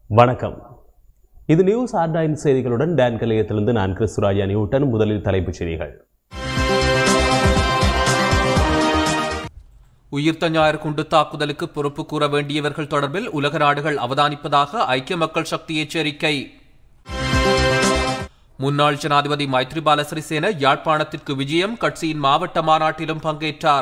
வணக்கம் இது நியூஸ் ஆர்டைன் செய்திகளுடன் டான் கலையத்திலிருந்து நான் கிறிஸ்துராஜா நியூட்டன் முதலில் தலைப்புச் செய்திகள் உயிர்த்த ஞாயிறு குண்டு தாக்குதலுக்கு பொறுப்பு கூற வேண்டியவர்கள் தொடர்பில் உலக நாடுகள் அவதானிப்பதாக ஐக்கிய மக்கள் சக்தி எச்சரிக்கை முன்னாள் ஜனாதிபதி மைத்ரிபால சிறிசேன யாழ்ப்பாணத்திற்கு விஜயம் கட்சியின் மாவட்ட மாநாட்டிலும் பங்கேற்றார்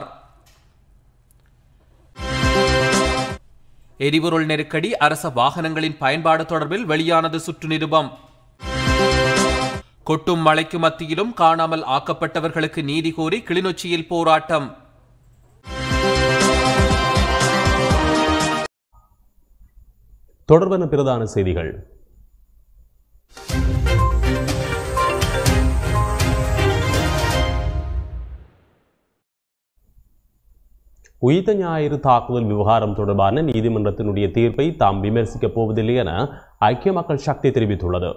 எரிபொருள் நெருக்கடி அரச வாகனங்களின் பயன்பாடு தொடர்பில் வெளியானது சுற்று நிருபம் கொட்டும் மழைக்கு மத்தியிலும் காணாமல் ஆக்கப்பட்டவர்களுக்கு நீதி கோரி கிளிநொச்சியில் போராட்டம் தொடர்பான பிரதான செய்திகள் உயிர்த்த ஞாயிறு தாக்குதல் விவகாரம் தொடர்பான நீதிமன்றத்தினுடைய தீர்ப்பை தாம் விமர்சிக்கப் போவதில்லை என ஐக்கிய மக்கள் சக்தி தெரிவித்துள்ளது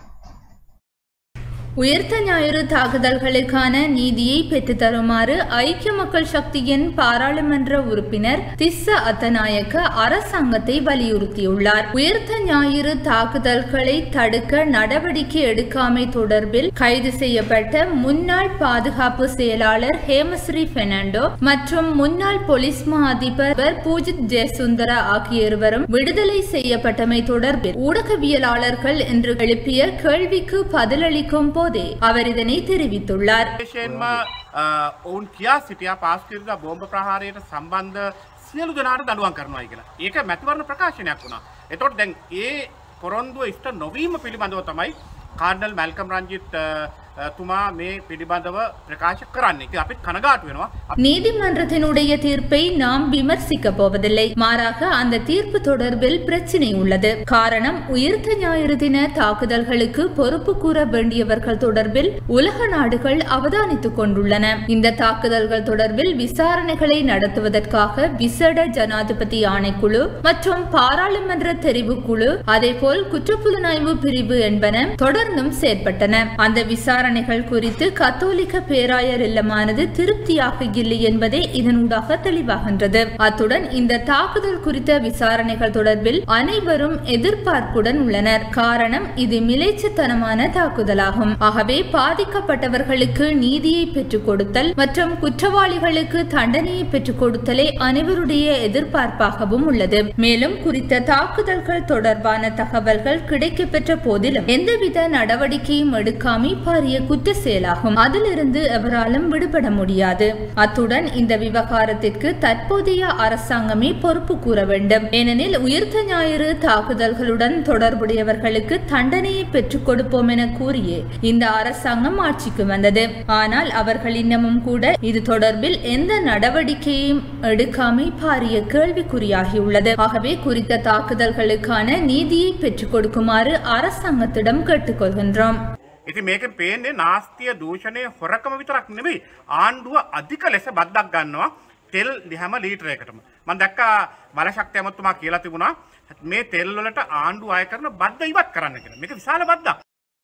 உயிர்த்த ஞாயிறு தாக்குதல்களுக்கான நீதியை பெற்றுத் தருமாறு ஐக்கிய மக்கள் சக்தியின் பாராளுமன்ற உறுப்பினர் திஸ்ஸ அத்தநாயக்க அரசாங்கத்தை வலியுறுத்தியுள்ளார் உயிர்த்த ஞாயிறு தாக்குதல்களை தடுக்க நடவடிக்கை எடுக்காமை தொடர்பில் கைது செய்யப்பட்ட முன்னாள் பாதுகாப்பு செயலாளர் ஹேமஸ்ரீ பெர்னாண்டோ மற்றும் முன்னாள் போலீஸ் மா அதிபர் பூஜித் ஜெயசுந்தரா ஆகிய இருவரும் விடுதலை செய்யப்பட்டமை தொடர்பில் ஊடகவியலாளர்கள் என்று எழுப்பிய கேள்விக்கு பதிலளிக்கும் போதே அவர் இதனை தெரிவித்துள்ளார் විශේෂයෙන්ම අ, ඔවුන් කියා සිටියා පාස්කරද බෝම්භ ප්‍රහාරයට සම්බන්ධ සියලු දෙනාට දඩුවන් කරනවා කියලා. ඒක මැතිවරණ ප්‍රකාශනයක් වුණා. එතකොට දැන් ඒ පොරොන්දුව ඉෂ්ට නොවීම පිළිබඳව තමයි කාර්නල් මැල්කම් රංජිත් අ, අ, තුමා මේ පිළිබඳව ප්‍රකාශ කරන්නේ. ඉතින් අපිත් කනගාටු වෙනවා. நீதிமன்றத்தினுடைய தீர்ப்பை நாம் விமர்சிக்க போவதில்லை மாறாக அந்த தீர்ப்பு தொடர்பில் பிரச்சினை உள்ளது காரணம் உயிர்த்த ஞாயிறு தின தாக்குதல்களுக்கு பொறுப்பு கூற வேண்டியவர்கள் தொடர்பில் உலக நாடுகள் அவதானித்துக் கொண்டுள்ளன இந்த தாக்குதல்கள் தொடர்பில் விசாரணைகளை நடத்துவதற்காக விசேட ஜனாதிபதி ஆணைக்குழு மற்றும் பாராளுமன்ற தெரிவுக்குழு அதேபோல் குற்றப்புலனாய்வு பிரிவு என்பன தொடர்ந்தும் செயற்பட்டன அந்த விசாரணைகள் குறித்து கத்தோலிக்க பேராயர் இல்லமானது திருப்தியாக இல்லை என்பதே இதனூடாக தெளிவாகின்றது அத்துடன் இந்த தாக்குதல் குறித்த விசாரணைகள் தொடர்பில் அனைவரும் எதிர்பார்ப்புடன் உள்ளனர் காரணம் இது மிலேச்சத்தனமான தாக்குதலாகும் ஆகவே பாதிக்கப்பட்டவர்களுக்கு நீதியை பெற்றுக் கொடுத்தல் மற்றும் குற்றவாளிகளுக்கு தண்டனையை பெற்றுக் கொடுத்தலே அனைவருடைய எதிர்பார்ப்பாகவும் உள்ளது மேலும் குறித்த தாக்குதல்கள் தொடர்பான தகவல்கள் கிடைக்கப்பெற்ற போதிலும் எந்தவித நடவடிக்கையும் எடுக்காமை பாரிய குற்ற செயலாகும் அதிலிருந்து எவராலும் விடுபட முடியாது அத்துடன் இந்த விவகாரத்திற்கு தற்போதைய அரசாங்கமே பொறுப்பு கூற வேண்டும் ஏனெனில் உயிர்த்த ஞாயிறு தாக்குதல்களுடன் தொடர்புடையவர்களுக்கு தண்டனையை பெற்றுக் கொடுப்போம் என கூறியே இந்த அரசாங்கம் ஆட்சிக்கு வந்தது ஆனால் அவர்கள் இன்னமும் கூட இது தொடர்பில் எந்த நடவடிக்கையும் எடுக்காமை பாரிய கேள்விக்குறியாகியுள்ளது ஆகவே குறித்த தாக்குதல்களுக்கான நீதியை பெற்றுக் கொடுக்குமாறு அரசாங்கத்திடம் கேட்டுக்கொள்கின்றோம் ඉති මේක පේන්නේ නාස්තිය දූෂණය හොරකම විතරක් නෙවෙයි ආණ්ඩුව අධික ලෙස බද්දක් ගන්නවා තෙල් දිහම ලීටරයකටම මන් දැක්කා බලශක්ති ඇමත්තුමා කියලා තිබුණා මේ තෙල් වලට ආණ්ඩු අය කරන බද්ධ ඉවත් කරන්න කියලා මේක විශාල බද්දක්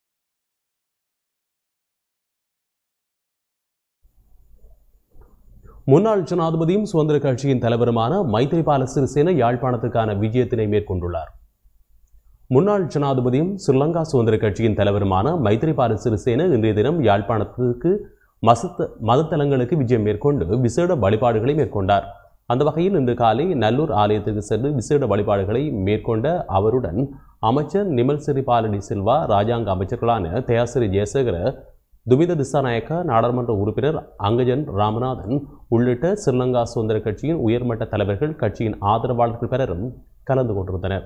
முன்னாள் ஜனாதிபதியும் சுதந்திர கட்சியின் தலைவருமான மைத்ரிபால சிறிசேன யாழ்ப்பாணத்துக்கான விஜயத்தினை மேற்கொண்டுள்ளார் முன்னாள் ஜனாதிபதியும் ஸ்ரீலங்கா சுதந்திர கட்சியின் தலைவருமான மைத்ரிபால சிறிசேன இன்றைய தினம் யாழ்ப்பாணத்துக்கு மசத்த மதத்தலங்களுக்கு விஜயம் மேற்கொண்டு விசேட வழிபாடுகளை மேற்கொண்டார் அந்த வகையில் இன்று காலை நல்லூர் ஆலயத்துக்கு சென்று விசேட வழிபாடுகளை மேற்கொண்ட அவருடன் அமைச்சர் நிமல் சிறிபாலடி சில்வா ராஜாங்க அமைச்சர்களான தயாசிரி ஜெயசேகர துமித திசாநாயக்க நாடாளுமன்ற உறுப்பினர் அங்கஜன் ராமநாதன் உள்ளிட்ட ஸ்ரீலங்கா சுதந்திர கட்சியின் உயர்மட்ட தலைவர்கள் கட்சியின் ஆதரவாளர்கள் பலரும் கலந்து கொண்டிருந்தனர்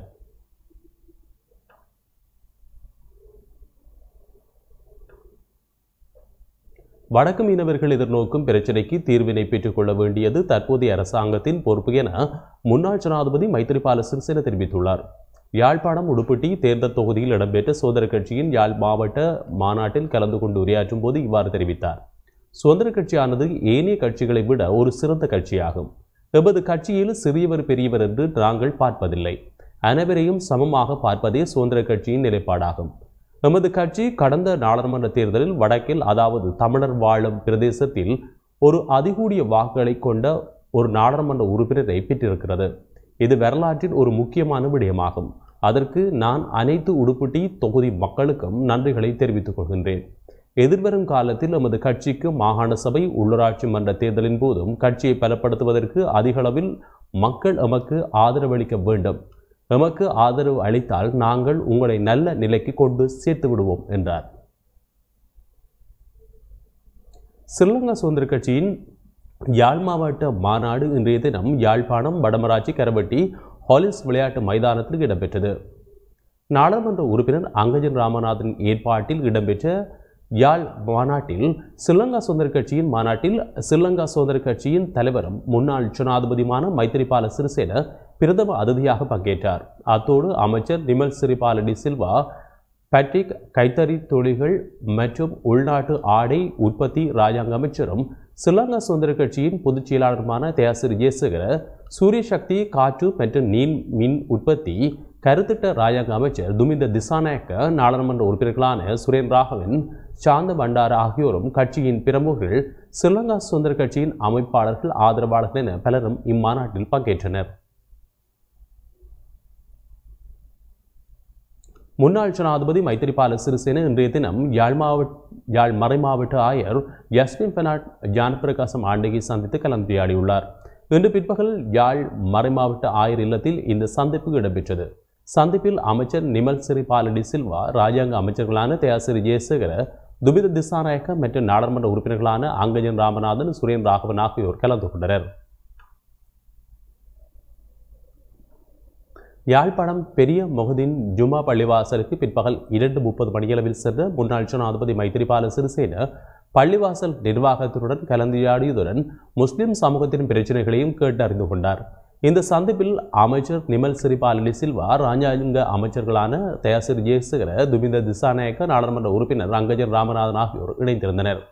வடக்கு மீனவர்கள் எதிர்நோக்கும் பிரச்சினைக்கு தீர்வினை பெற்றுக்கொள்ள வேண்டியது தற்போதைய அரசாங்கத்தின் பொறுப்பு என முன்னாள் ஜனாதிபதி மைத்திரிபால சிறிசேன தெரிவித்துள்ளார் யாழ்ப்பாணம் உடுப்பட்டி தேர்தல் தொகுதியில் இடம்பெற்ற சுதந்திர கட்சியின் யாழ் மாவட்ட மாநாட்டில் கலந்து கொண்டு உரையாற்றும் போது இவ்வாறு தெரிவித்தார் சுதந்திர கட்சியானது ஏனைய கட்சிகளை விட ஒரு சிறந்த கட்சியாகும் எமது கட்சியில் சிறியவர் பெரியவர் என்று நாங்கள் பார்ப்பதில்லை அனைவரையும் சமமாக பார்ப்பதே சுதந்திர கட்சியின் நிலைப்பாடாகும் எமது கட்சி கடந்த நாடாளுமன்ற தேர்தலில் வடக்கில் அதாவது தமிழர் வாழும் பிரதேசத்தில் ஒரு அதிகூடிய வாக்குகளை கொண்ட ஒரு நாடாளுமன்ற உறுப்பினரை பெற்றிருக்கிறது இது வரலாற்றின் ஒரு முக்கியமான விடயமாகும் அதற்கு நான் அனைத்து உடுப்பிட்டி தொகுதி மக்களுக்கும் நன்றிகளை தெரிவித்துக் கொள்கின்றேன் எதிர்வரும் காலத்தில் எமது கட்சிக்கு மாகாண சபை உள்ளூராட்சி மன்ற தேர்தலின் போதும் கட்சியை பலப்படுத்துவதற்கு அதிகளவில் மக்கள் எமக்கு ஆதரவளிக்க வேண்டும் எமக்கு ஆதரவு அளித்தால் நாங்கள் உங்களை நல்ல நிலைக்கு கொண்டு சேர்த்து விடுவோம் என்றார் ஸ்ரீலங்கா சுதந்திர கட்சியின் யாழ் மாவட்ட மாநாடு இன்றைய தினம் யாழ்ப்பாணம் வடமராட்சி கரவட்டி ஹாலிஸ் விளையாட்டு மைதானத்தில் இடம்பெற்றது நாடாளுமன்ற உறுப்பினர் அங்கஜன் ராமநாதன் ஏற்பாட்டில் இடம்பெற்ற யாழ் மாநாட்டில் ஸ்ரீலங்கா சுதந்திர கட்சியின் மாநாட்டில் ஸ்ரீலங்கா சுதந்திர கட்சியின் தலைவரும் முன்னாள் ஜனாதிபதியுமான மைத்திரிபால சிறிசேன பிரதம அதிதியாக பங்கேற்றார் அத்தோடு அமைச்சர் நிமல் சிறிபால டி சில்வா பேட்ரிக் கைத்தறி தொழில்கள் மற்றும் உள்நாட்டு ஆடை உற்பத்தி ராஜாங்க அமைச்சரும் ஸ்ரீலங்கா சுதந்திர கட்சியின் பொதுச் செயலாளருமான தயாசிரி ஜெயசேகர சூரிய சக்தி காற்று மற்றும் நீர் மின் உற்பத்தி கருத்திட்ட ராஜாங்க அமைச்சர் துமிந்த திசாநாயக்க நாடாளுமன்ற உறுப்பினர்களான சுரேன் ராகவன் சாந்த பண்டார ஆகியோரும் கட்சியின் பிரமுகர்கள் ஸ்ரீலங்கா சுதந்திர கட்சியின் அமைப்பாளர்கள் ஆதரவாளர்கள் என பலரும் இம்மாநாட்டில் பங்கேற்றனர் முன்னாள் ஜனாதிபதி மைத்திரிபால சிறிசேன இன்றைய தினம் யாழ் மாவட்ட யாழ் மறைமாவட்ட ஆயர் யஸ்மின் பெனாட் ஜானபிரகாசம் ஆண்டகை சந்தித்து கலந்துரையாடியுள்ளார் இன்று பிற்பகல் யாழ் மறைமாவட்ட ஆயர் இல்லத்தில் இந்த சந்திப்பு இடம்பெற்றது சந்திப்பில் அமைச்சர் நிமல் சிறி பாலடி சில்வா ராஜாங்க அமைச்சர்களான தயாசிரி ஜெயசேகர துபித திசாநாயக்க மற்றும் நாடாளுமன்ற உறுப்பினர்களான அங்கஜன் ராமநாதன் சுரேன் ராகவன் ஆகியோர் கலந்து கொண்டனர் யாழ்ப்பாணம் பெரிய மொஹதீன் ஜுமா பள்ளிவாசலுக்கு பிற்பகல் இரண்டு முப்பது மணியளவில் சென்ற முன்னாள் ஜனாதிபதி மைத்திரிபால சிறிசேன பள்ளிவாசல் நிர்வாகத்தினுடன் கலந்துரையாடியதுடன் முஸ்லிம் சமூகத்தின் பிரச்சனைகளையும் கேட்டு அறிந்து கொண்டார் இந்த சந்திப்பில் அமைச்சர் நிமல் சிறிபாலி சில்வா ராஜாங்க அமைச்சர்களான தயாசிரி ஜெயசேகர துமிந்த திசாநாயக்க நாடாளுமன்ற உறுப்பினர் அங்கஜன் ராமநாதன் ஆகியோர் இணைந்திருந்தனர்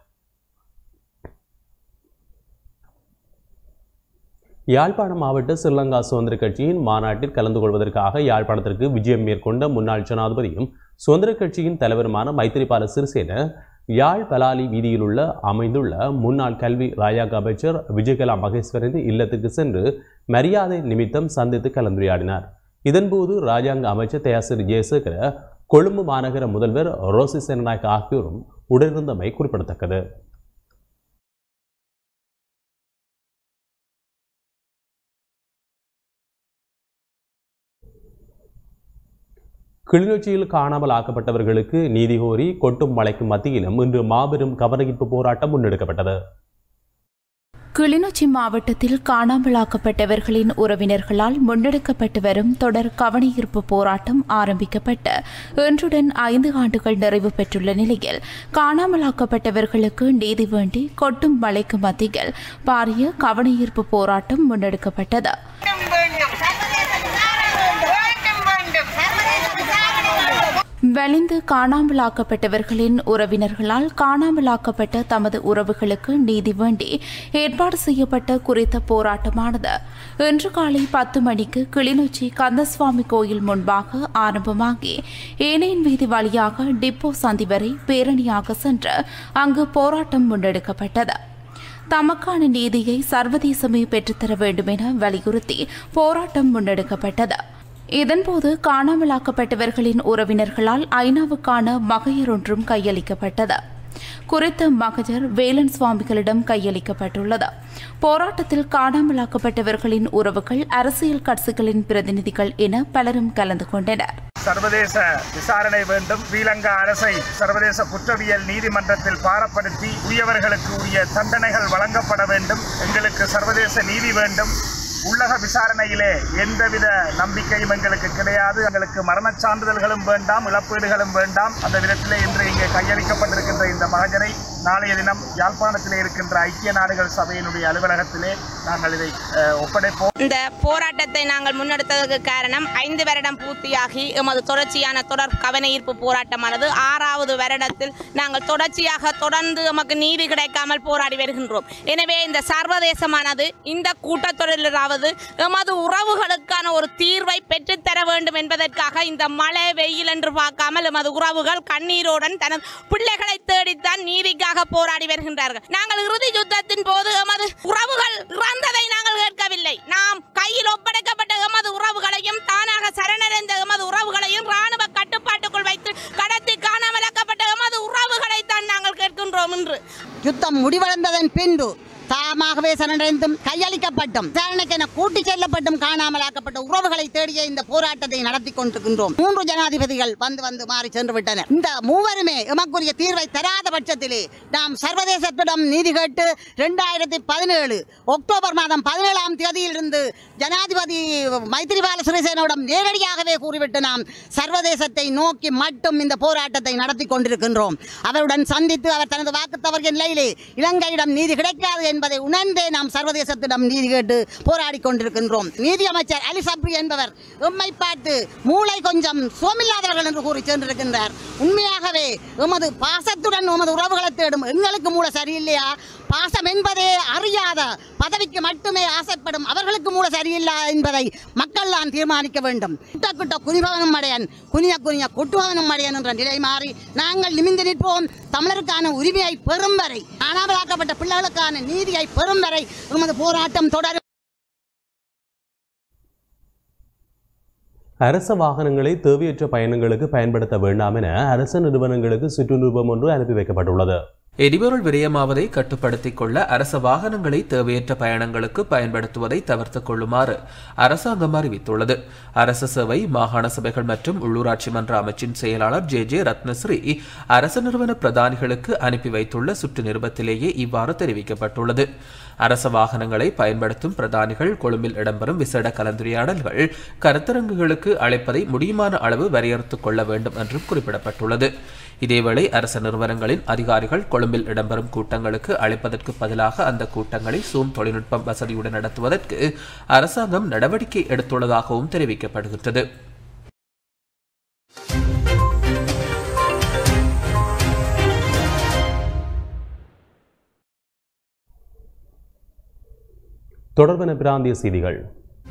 யாழ்ப்பாணம் மாவட்ட ஸ்ரீலங்கா சுதந்திர கட்சியின் மாநாட்டில் கலந்து கொள்வதற்காக யாழ்ப்பாணத்திற்கு விஜயம் மேற்கொண்ட முன்னாள் ஜனாதிபதியும் சுதந்திர கட்சியின் தலைவருமான மைத்திரிபால சிறிசேன யாழ் பலாலி வீதியில் உள்ள அமைந்துள்ள முன்னாள் கல்வி ராஜாங்க அமைச்சர் விஜயகலா மகேஸ்வரின் இல்லத்துக்கு சென்று மரியாதை நிமித்தம் சந்தித்து கலந்துரையாடினார் இதன்போது ராஜாங்க அமைச்சர் தயாசிரி ஜெயசேகர கொழும்பு மாநகர முதல்வர் ரோசி சேனநாயக் ஆகியோரும் உடனிருந்தமை குறிப்பிடத்தக்கது கிளிநொச்சியில் காணாமல் ஆக்கப்பட்டவர்களுக்கு நீதி கோரி கொட்டும் மழைக்கும் மத்தியிலும் இன்று மாபெரும் கவனஈர்ப்பு போராட்டம் முன்னெடுக்கப்பட்டது கிளிநொச்சி மாவட்டத்தில் காணாமலாக்கப்பட்டவர்களின் உறவினர்களால் முன்னெடுக்கப்பட்டு வரும் தொடர் கவனஈர்ப்பு போராட்டம் ஆரம்பிக்கப்பட்டு இன்றுடன் ஐந்து ஆண்டுகள் நிறைவு பெற்றுள்ள நிலையில் காணாமலாக்கப்பட்டவர்களுக்கு நீதி வேண்டி கொட்டும் மழைக்கு மத்தியில் பாரிய கவனஈர்ப்பு போராட்டம் முன்னெடுக்கப்பட்டது வேண்டும் சர்வதேச விசாரணை வேண்டும் வேண்டும் சர்வதேச விசாரணை வேண்டும் வலிந்து காணாமலாக்கப்பட்டவர்களின் உறவினர்களால் காணாமலாக்கப்பட்ட தமது உறவுகளுக்கு நீதி வேண்டி ஏற்பாடு செய்யப்பட்ட குறித்த போராட்டமானது இன்று காலை பத்து மணிக்கு கிளிநொச்சி கந்தசுவாமி கோயில் முன்பாக ஆரம்பமாகி ஏனையின் வீதி வழியாக டிப்போ சந்தி வரை பேரணியாக சென்று அங்கு போராட்டம் முன்னெடுக்கப்பட்டது தமக்கான நீதியை சர்வதேசமே பெற்றுத்தர வேண்டும் என வலியுறுத்தி போராட்டம் முன்னெடுக்கப்பட்டது இதன்போது காணாமலாக்கப்பட்டவர்களின் உறவினர்களால் ஐநாவுக்கான மகையர் ஒன்றும் கையளிக்கப்பட்டது குறித்த மகஜர் வேலன் சுவாமிகளிடம் கையளிக்கப்பட்டுள்ளது போராட்டத்தில் காணாமலாக்கப்பட்டவர்களின் உறவுகள் அரசியல் கட்சிகளின் பிரதிநிதிகள் என பலரும் கலந்து கொண்டனர் சர்வதேச விசாரணை வேண்டும் ஸ்ரீலங்கா அரசை சர்வதேச குற்றவியல் நீதிமன்றத்தில் பாரப்படுத்தி உரியவர்களுக்கு உரிய தண்டனைகள் வழங்கப்பட வேண்டும் எங்களுக்கு சர்வதேச நீதி வேண்டும் உள்ளக விசாரணையிலே எந்தவித நம்பிக்கையும் எங்களுக்கு கிடையாது எங்களுக்கு மரணச் சான்றிதழ்களும் வேண்டாம் இழப்பீடுகளும் வேண்டாம் அந்த விதத்திலே இன்று இங்கே கையளிக்கப்பட்டிருக்கின்ற இந்த மகஜரை நாளைய தினம் யாழ்ப்பாணத்திலே இருக்கின்ற ஐக்கிய நாடுகள் சபையினுடைய அலுவலகத்திலே நாங்கள் இதை அஹ், ஒப்படைப்போம் இந்த போராட்டத்தை நாங்கள் முன்னெடுத்ததற்கு காரணம் ஐந்து வருடம் பூர்த்தியாகி எமது தொடர்ச்சியான தொடர் கவனஈர்ப்பு போராட்டமானது ஆறாவது வருடத்தில் நாங்கள் தொடர்ச்சியாக தொடர்ந்து எமக்கு நீதி கிடைக்காமல் போராடி வருகின்றோம் எனவே இந்த சர்வதேசமானது இந்த கூட்டத்தொடரிலாவது எமது உறவுகளுக்கான ஒரு தீர்வை பெற்றுத்தர வேண்டும் என்பதற்காக இந்த மழை வெயில் என்று பார்க்காமல் எமது உறவுகள் கண்ணீருடன் தனது பிள்ளைகளை தேடித்தான் நீதிக்காக போராடி வருகின்றார்கள் நாங்கள் இறுதி யுத்தத்தின் போது எமது உறவுகள் இறந்ததை நாங்கள் கேட்கவில்லை நாம் கையில் ஒப்படைக்கப்பட்ட எமது உறவுகளையும் தானாக சரணடைந்த எமது உறவு யுத்தம் முடிவடைந்ததன் பின்பு தாமாகவே சரணடைந்தும் கையளிக்கப்பட்டும் விசாரணைக்கென கூட்டிச் செல்லப்பட்டும் காணாமலாக்கப்பட்ட உறவுகளை தேடிய இந்த போராட்டத்தை நடத்தி கொண்டிருக்கின்றோம் மூன்று ஜனாதிபதிகள் வந்து வந்து மாறி சென்று விட்டனர் இந்த மூவருமே எமக்குரிய தீர்வை தராத பட்சத்திலே நாம் சர்வதேசத்திடம் நீதி கேட்டு இரண்டாயிரத்தி பதினேழு அக்டோபர் மாதம் பதினேழாம் தேதியிலிருந்து ஜனாதிபதி மைத்திரிபால சிறிசேனவிடம் நேரடியாகவே கூறிவிட்டு நாம் சர்வதேசத்தை நோக்கி மட்டும் இந்த போராட்டத்தை நடத்தி கொண்டிருக்கின்றோம் அவருடன் சந்தித்து அவர் தனது வாக்கு தவறிய நிலையிலே இலங்கையிடம் நீதி கிடைக்காது என்பதை உணர்ந்தே நாம் சர்வதேசத்திடம் நீதி கேட்டு போராடி கொண்டிருக்கின்றோம் நீதி அமைச்சர் அலி சப்ரி என்பவர் எம்மை பார்த்து மூளை கொஞ்சம் சோமில்லாதவர்கள் என்று கூறி சென்றிருக்கின்றார் உண்மையாகவே எமது பாசத்துடன் எமது உறவுகளை தேடும் எங்களுக்கு மூளை சரியில்லையா பாசம் என்பதே அறியாத பதவிக்கு மட்டுமே ஆசைப்படும் அவர்களுக்கு மூளை சரியில்லை என்பதை மக்கள் தான் தீர்மானிக்க வேண்டும் குட்ட குட்ட குனிபவனும் அடையன் குனிய குனிய குட்டுபவனும் அடையன் என்ற நிலை மாறி நாங்கள் நிமிந்து நிற்போம் தமிழருக்கான உரிமையை பெறும் வரை காணாமலாக்கப்பட்ட பிள்ளைகளுக்கான நீதியை பெறும் வரை எமது போராட்டம் தொடரும் அரச வாகனங்களை தேவையற்ற பயணங்களுக்கு பயன்படுத்த வேண்டாம் என அரச நிறுவனங்களுக்கு சுற்றுநிருபம் ஒன்று அனுப்பி வைக்கப்பட்டுள்ளது எரிபொருள் விரயமாவதை கட்டுப்படுத்திக் கொள்ள அரச வாகனங்களை தேவையற்ற பயணங்களுக்கு பயன்படுத்துவதை தவிர்த்துக் கொள்ளுமாறு அரசாங்கம் அறிவித்துள்ளது அரசு சேவை மாகாண சபைகள் மற்றும் உள்ளூராட்சி மன்ற அமைச்சின் செயலாளர் ஜே ஜே ரத்னஸ்ரீ அரசு நிறுவன பிரதானிகளுக்கு அனுப்பி வைத்துள்ள சுற்று நிருபத்திலேயே இவ்வாறு தெரிவிக்கப்பட்டுள்ளது அரச வாகனங்களை பயன்படுத்தும் பிரதானிகள் கொழும்பில் இடம்பெறும் விசேட கலந்துரையாடல்கள் கருத்தரங்குகளுக்கு அழைப்பதை முடியுமான அளவு வரையறுத்துக் கொள்ள வேண்டும் என்றும் குறிப்பிடப்பட்டுள்ளது இதேவேளை அரச நிறுவனங்களின் அதிகாரிகள் கொழும்பில் இடம்பெறும் கூட்டங்களுக்கு அழைப்பதற்கு பதிலாக அந்த கூட்டங்களை சூம் தொழில்நுட்பம் வசதியுடன் நடத்துவதற்கு அரசாங்கம் நடவடிக்கை எடுத்துள்ளதாகவும் தெரிவிக்கப்படுகின்றது தொடர்பென பிராந்திய செய்திகள்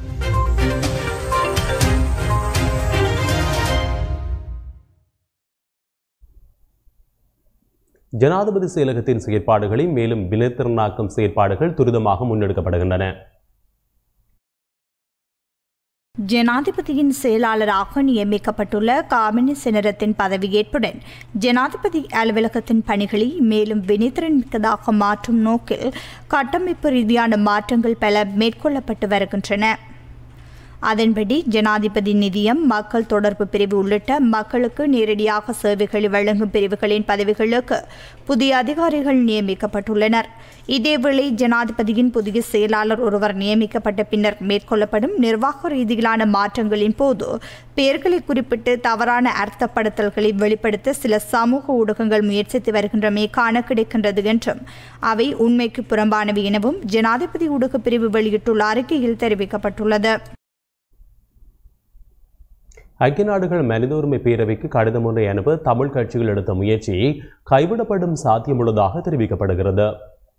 ஜனாதிபதி செயலகத்தின் செயற்பாடுகளை மேலும் வினைத்திறனாக்கும் செயற்பாடுகள் துரிதமாக முன்னெடுக்கப்படுகின்றன ஜனாதிபதியின் செயலாளராக நியமிக்கப்பட்டுள்ள காமினி செனரத்தின் பதவியேற்புடன் ஜனாதிபதி அலுவலகத்தின் பணிகளை மேலும் வினைத்திறன்மிக்கதாக மாற்றும் நோக்கில் கட்டமைப்பு ரீதியான மாற்றங்கள் பல மேற்கொள்ளப்பட்டு வருகின்றன அதன்படி ஜனாதிபதி நிதியம் மக்கள் தொடர்பு பிரிவு உள்ளிட்ட மக்களுக்கு நேரடியாக சேவைகளை வழங்கும் பிரிவுகளின் பதவிகளுக்கு புதிய அதிகாரிகள் நியமிக்கப்பட்டுள்ளனர் இதேவேளை ஜனாதிபதியின் புதிய செயலாளர் ஒருவர் நியமிக்கப்பட்ட பின்னர் மேற்கொள்ளப்படும் நிர்வாக ரீதியிலான மாற்றங்களின் போது பெயர்களை குறிப்பிட்டு தவறான அர்த்தப்படுத்தல்களை வெளிப்படுத்த சில சமூக ஊடகங்கள் முயற்சித்து வருகின்றமை காண கிடைக்கின்றது என்றும் அவை உண்மைக்கு புறம்பானவை எனவும் ஜனாதிபதி ஊடக பிரிவு வெளியிட்டுள்ள அறிக்கையில் தெரிவிக்கப்பட்டுள்ளது ஐக்கிய நாடுகள் மனித உரிமை பேரவைக்கு கடிதம் ஒன்றை அனுப்ப தமிழ் கட்சிகள் எடுத்த முயற்சி கைவிடப்படும் சாத்தியமுள்ளதாக தெரிவிக்கப்படுகிறது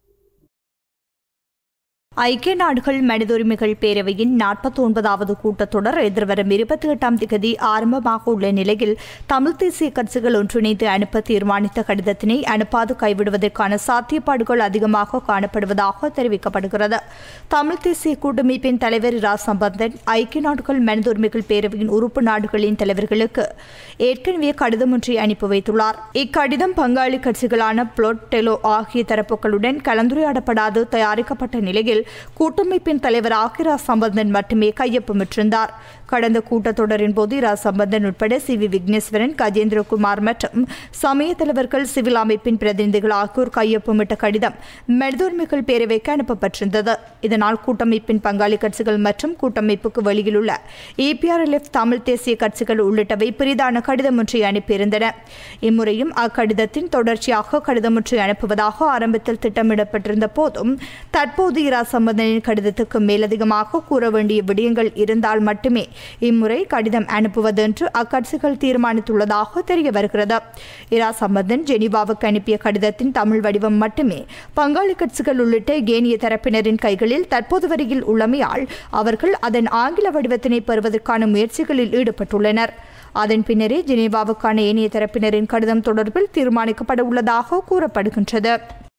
ஐக்கிய நாடுகள் மனித உரிமைகள் பேரவையின் நாற்பத்தி ஒன்பதாவது கூட்டத்தொடர் எதிர்வரும் இருபத்தி எட்டாம் திகதி ஆரம்பமாக உள்ள நிலையில் தமிழ் தேசிய கட்சிகள் ஒன்றிணைந்து அனுப்ப தீர்மானித்த கடிதத்தினை அனுப்பாது கைவிடுவதற்கான சாத்தியப்பாடுகள் அதிகமாக காணப்படுவதாக தெரிவிக்கப்படுகிறது தமிழ் தேசிய கூட்டமைப்பின் தலைவர் இரா சம்பந்தன் ஐக்கிய நாடுகள் மனித உரிமைகள் பேரவையின் உறுப்பு நாடுகளின் தலைவர்களுக்கு ஏற்கனவே கடிதம் ஒன்றை அனுப்பி வைத்துள்ளார் இக்கடிதம் பங்காளி கட்சிகளான புளோட் டெலோ ஆகிய தரப்புகளுடன் கலந்துரையாடப்படாது தயாரிக்கப்பட்ட நிலையில் கூட்டமைப்பின் தலைவர் ஆகிரா சம்பந்தன் மட்டுமே கையொப்பமிட்டிருந்தார் கடந்த கூட்டத்தொடரின் போது இரா சம்பந்தன் உட்பட சி வி விக்னேஸ்வரன் கஜேந்திரகுமார் மற்றும் சமய தலைவர்கள் சிவில் அமைப்பின் பிரதிநிதிகள் ஆகியோர் கையொப்பமிட்ட கடிதம் மனித உரிமைகள் பேரவைக்கு அனுப்பப்பட்டிருந்தது இதனால் கூட்டமைப்பின் பங்காளி கட்சிகள் மற்றும் கூட்டமைப்புக்கு வெளியிலுள்ள ஏபிஆர்எல்எஃப் தமிழ் தேசிய கட்சிகள் உள்ளிட்டவை பெரிதான கடிதம் ஒன்றை அனுப்பியிருந்தன இம்முறையும் அக்கடிதத்தின் தொடர்ச்சியாக கடிதம் ஒன்றை அனுப்புவதாக ஆரம்பத்தில் திட்டமிடப்பட்டிருந்த போதும் தற்போது இரா சம்பந்தனின் கடிதத்துக்கு மேலதிகமாக கூற வேண்டிய விடயங்கள் இருந்தால் மட்டுமே இம்முறை கடிதம் அனுப்புவது என்று அக்கட்சிகள் தீர்மானித்துள்ளதாக தெரிய வருகிறது இரா சம்பந்தன் ஜெனீவாவுக்கு அனுப்பிய கடிதத்தின் தமிழ் வடிவம் மட்டுமே பங்காளி கட்சிகள் உள்ளிட்ட ஏனைய தரப்பினரின் கைகளில் தற்போது வரையில் உள்ளமையால் அவர்கள் அதன் ஆங்கில வடிவத்தினை பெறுவதற்கான முயற்சிகளில் ஈடுபட்டுள்ளனர் அதன் பின்னரே ஜெனீவாவுக்கான ஏனைய தரப்பினரின் கடிதம் தொடர்பில் தீர்மானிக்கப்பட உள்ளதாக கூறப்படுகின்றது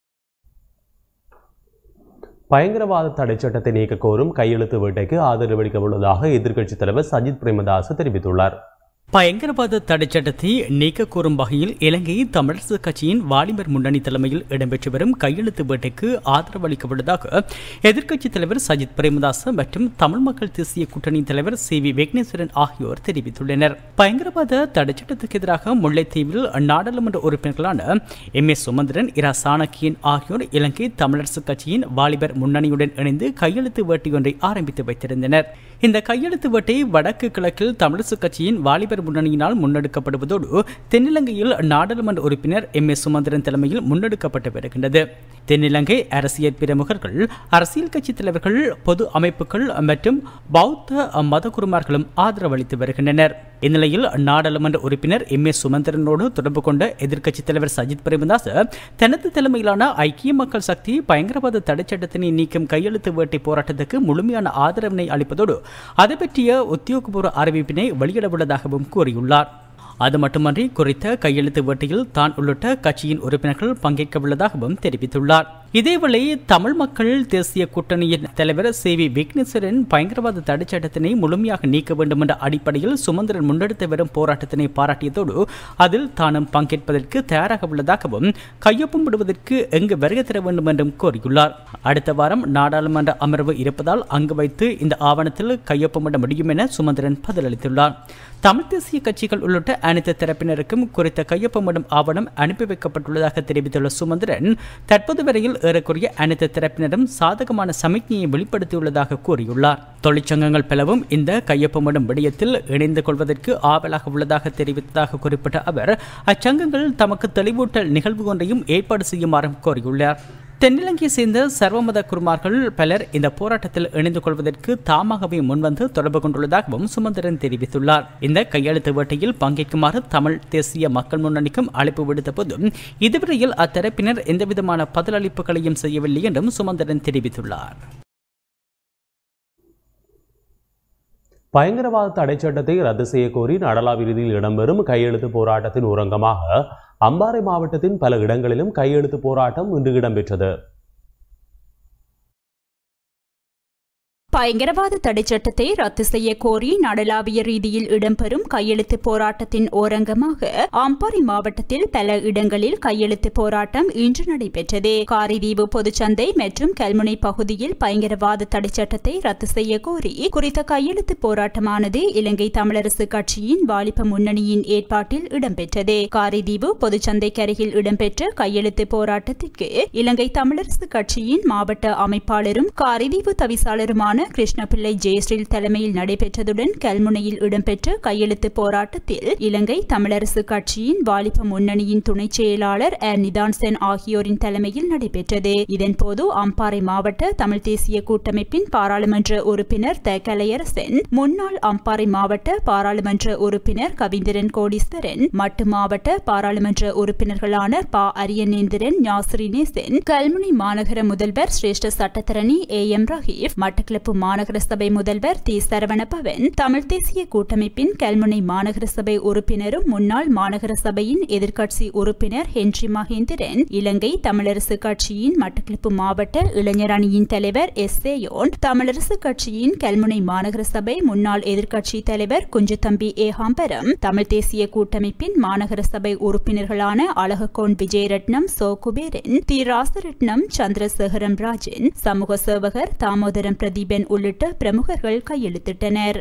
பயங்கரவாத தடை சட்டத்தை நீக்க கோரும் கையெழுத்து வேட்டைக்கு ஆதரவு அளிக்க உள்ளதாக எதிர்க்கட்சித் தலைவர் சஜித் பிரேமதாஸ் தெரிவித்துள்ளார் பயங்கரவாத தடைச்சட்டத்தை நீக்க கோரும் வகையில் இலங்கை தமிழரசு கட்சியின் வாலிபர் முன்னணி தலைமையில் இடம்பெற்று வரும் கையெழுத்து வேட்டைக்கு ஆதரவு அளிக்கப்பட்டதாக எதிர்க்கட்சித் தலைவர் சஜித் பிரேமதாச மற்றும் தமிழ் மக்கள் தேசிய கூட்டணி தலைவர் சி வி விக்னேஸ்வரன் ஆகியோர் தெரிவித்துள்ளனர் பயங்கரவாத தடைச்சட்டத்துக்கு எதிராக முல்லைத்தீவில் நாடாளுமன்ற உறுப்பினர்களான எம் ஏ சுமந்திரன் இரா சாணக்கியன் ஆகியோர் இலங்கை தமிழரசு கட்சியின் வாலிபர் முன்னணியுடன் இணைந்து கையெழுத்து வேட்டை ஒன்றை ஆரம்பித்து வைத்திருந்தனர் இந்த கையெழுத்து வேட்டை வடக்கு கிழக்கில் தமிழரசு கட்சியின் வாலிபர் முன்னணியினால் முன்னெடுக்கப்படுவதோடு தென்னிலங்கையில் நாடாளுமன்ற உறுப்பினர் எம் ஏ சுமந்திரன் தலைமையில் முன்னெடுக்கப்பட்டு வருகின்றது தென்னிலங்கை அரசியல் பிரமுகர்கள் அரசியல் கட்சி தலைவர்கள் பொது அமைப்புகள் மற்றும் பௌத்த மதகுருமார்களும் ஆதரவளித்து வருகின்றனர் இந்நிலையில் நாடாளுமன்ற உறுப்பினர் எம் ஏ சுமந்திரனோடு தொடர்பு கொண்ட எதிர்க்கட்சித் தலைவர் சஜித் பிரேமதாஸ் தனது தலைமையிலான ஐக்கிய மக்கள் சக்தி பயங்கரவாத தடைச்சட்டத்தினை நீக்கும் கையெழுத்து வேட்டை போராட்டத்துக்கு முழுமையான ஆதரவினை அளிப்பதோடு அது பற்றிய உத்தியோகபூர்வ அறிவிப்பினை வெளியிடவுள்ளதாகவும் கூறியுள்ளார் அது மட்டுமன்றி குறித்த கையெழுத்து வேட்டையில் தான் உள்ளிட்ட கட்சியின் உறுப்பினர்கள் பங்கேற்க உள்ளதாகவும் தெரிவித்துள்ளார் இதேவேளை தமிழ் மக்கள் தேசிய கூட்டணியின் தலைவர் சி வி விக்னேஸ்வரன் பயங்கரவாத தடைச்சட்டத்தினை முழுமையாக நீக்க வேண்டும் என்ற அடிப்படையில் சுமந்திரன் முன்னெடுத்து வரும் போராட்டத்தினை பாராட்டியதோடு அதில் தானும் பங்கேற்பதற்கு தயாராக உள்ளதாகவும் கையொப்பம் விடுவதற்கு எங்கு வருகை தர வேண்டும் என்றும் கோரியுள்ளார் அடுத்த வாரம் நாடாளுமன்ற அமர்வு இருப்பதால் அங்கு வைத்து இந்த ஆவணத்தில் கையொப்பமிட முடியும் என சுமந்திரன் பதிலளித்துள்ளார் தமிழ் தேசிய கட்சிகள் உள்ளிட்ட அனைத்து தரப்பினருக்கும் குறித்த கையொப்பமிடும் ஆவணம் அனுப்பி வைக்கப்பட்டுள்ளதாக தெரிவித்துள்ள சுமந்திரன் தற்போது வரையில் ஏறக்குறைய அனைத்து தரப்பினரும் சாதகமான சமிக்ஞையை வெளிப்படுத்தியுள்ளதாக கூறியுள்ளார் தொழிற்சங்கங்கள் பலவும் இந்த கையொப்பமிடும் விடயத்தில் இணைந்து கொள்வதற்கு ஆவலாக உள்ளதாக தெரிவித்ததாக குறிப்பிட்ட அவர் அச்சங்கங்கள் தமக்கு தெளிவூட்டல் நிகழ்வு ஒன்றையும் ஏற்பாடு செய்யுமாறும் கோரியுள்ளார் தென்னிலங்கையை சேர்ந்த சர்வமத குருமார்கள் பலர் இந்த போராட்டத்தில் இணைந்து கொள்வதற்கு தாமாகவே முன்வந்து தொடர்பு கொண்டுள்ளதாகவும் சுமந்திரன் தெரிவித்துள்ளார் இந்த கையெழுத்து வேட்டையில் பங்கேற்குமாறு தமிழ் தேசிய மக்கள் முன்னணிக்கும் அழைப்பு விடுத்த போதும் இதுவரையில் அத்தரப்பினர் எந்தவிதமான பதிலளிப்புகளையும் செய்யவில்லை என்றும் சுமந்திரன் தெரிவித்துள்ளார் பயங்கரவாத தடைச்சட்டத்தை ரத்து செய்ய கோரி நடலாவி ரீதியில் இடம்பெறும் கையெழுத்து போராட்டத்தின் ஊரங்கமாக அம்பாறை மாவட்டத்தின் பல இடங்களிலும் கையெழுத்து போராட்டம் இன்று இடம்பெற்றது பயங்கரவாத தடைச்சட்டத்தை ரத்து செய்ய கோரி நடலாவிய ரீதியில் இடம்பெறும் கையெழுத்து போராட்டத்தின் ஓரங்கமாக அம்பாறை மாவட்டத்தில் பல இடங்களில் கையெழுத்து போராட்டம் இன்று நடைபெற்றது காரிதீவு பொதுச்சந்தை மற்றும் கல்முனை பகுதியில் பயங்கரவாத தடைச்சட்டத்தை ரத்து செய்ய கோரி குறித்த கையெழுத்து போராட்டமானது இலங்கை தமிழரசு கட்சியின் வாலிப முன்னணியின் ஏற்பாட்டில் இடம்பெற்றது காரிதீவு பொதுச்சந்தைக்கருகில் இடம்பெற்ற கையெழுத்து போராட்டத்திற்கு இலங்கை தமிழரசு கட்சியின் மாவட்ட அமைப்பாளரும் காரிதீவு தவிசாளருமான கிருஷ்ணபிள்ளை ஜெயஸ்ரீல் தலைமையில் நடைபெற்றதுடன் கல்முனையில் இடம்பெற்ற கையெழுத்து போராட்டத்தில் இலங்கை தமிழரசு கட்சியின் வாலிப முன்னணியின் துணை செயலாளர் ஆர் நிதான் சென் ஆகியோரின் தலைமையில் நடைபெற்றது இதன்போது அம்பாறை மாவட்ட தமிழ் தேசிய கூட்டமைப்பின் பாராளுமன்ற உறுப்பினர் த கலையரசன் முன்னாள் அம்பாறை மாவட்ட பாராளுமன்ற உறுப்பினர் கவிந்திரன் கோடீஸ்வரன் மட்டு மாவட்ட பாராளுமன்ற உறுப்பினர்களான ப அரியநேந்திரன் ஞாசிரினேசன் கல்முனை மாநகர முதல்வர் சிரேஷ்ட சட்டத்தரணி ஏ எம் ரஹீப் மட்டக்களப்பு மாநகர சபை முதல்வர் தி சரவணபவன் தமிழ் தேசிய கூட்டமைப்பின் கல்முனை மாநகர சபை உறுப்பினரும் முன்னாள் மாநகர சபையின் எதிர்க்கட்சி உறுப்பினர் ஹென்றி மகேந்திரன் இலங்கை தமிழரசு கட்சியின் மட்டக்களப்பு மாவட்ட இளைஞர் அணியின் தலைவர் எஸ் ஏயோன் தமிழரசு கட்சியின் கல்முனை மாநகர சபை முன்னாள் எதிர்க்கட்சி தலைவர் குஞ்சுதம்பி ஏகாம்பரம் தமிழ் தேசிய கூட்டமைப்பின் மாநகர சபை உறுப்பினர்களான அழககோன் விஜயரட்னம் சோ குபேரன் தி ராசரட்னம் சந்திரசேகரம் ராஜன் சமூக சேவகர் தாமோதரம் பிரதீபன் உள்ளிட்ட பிரமுகர்கள் கையெழுத்திட்டனர்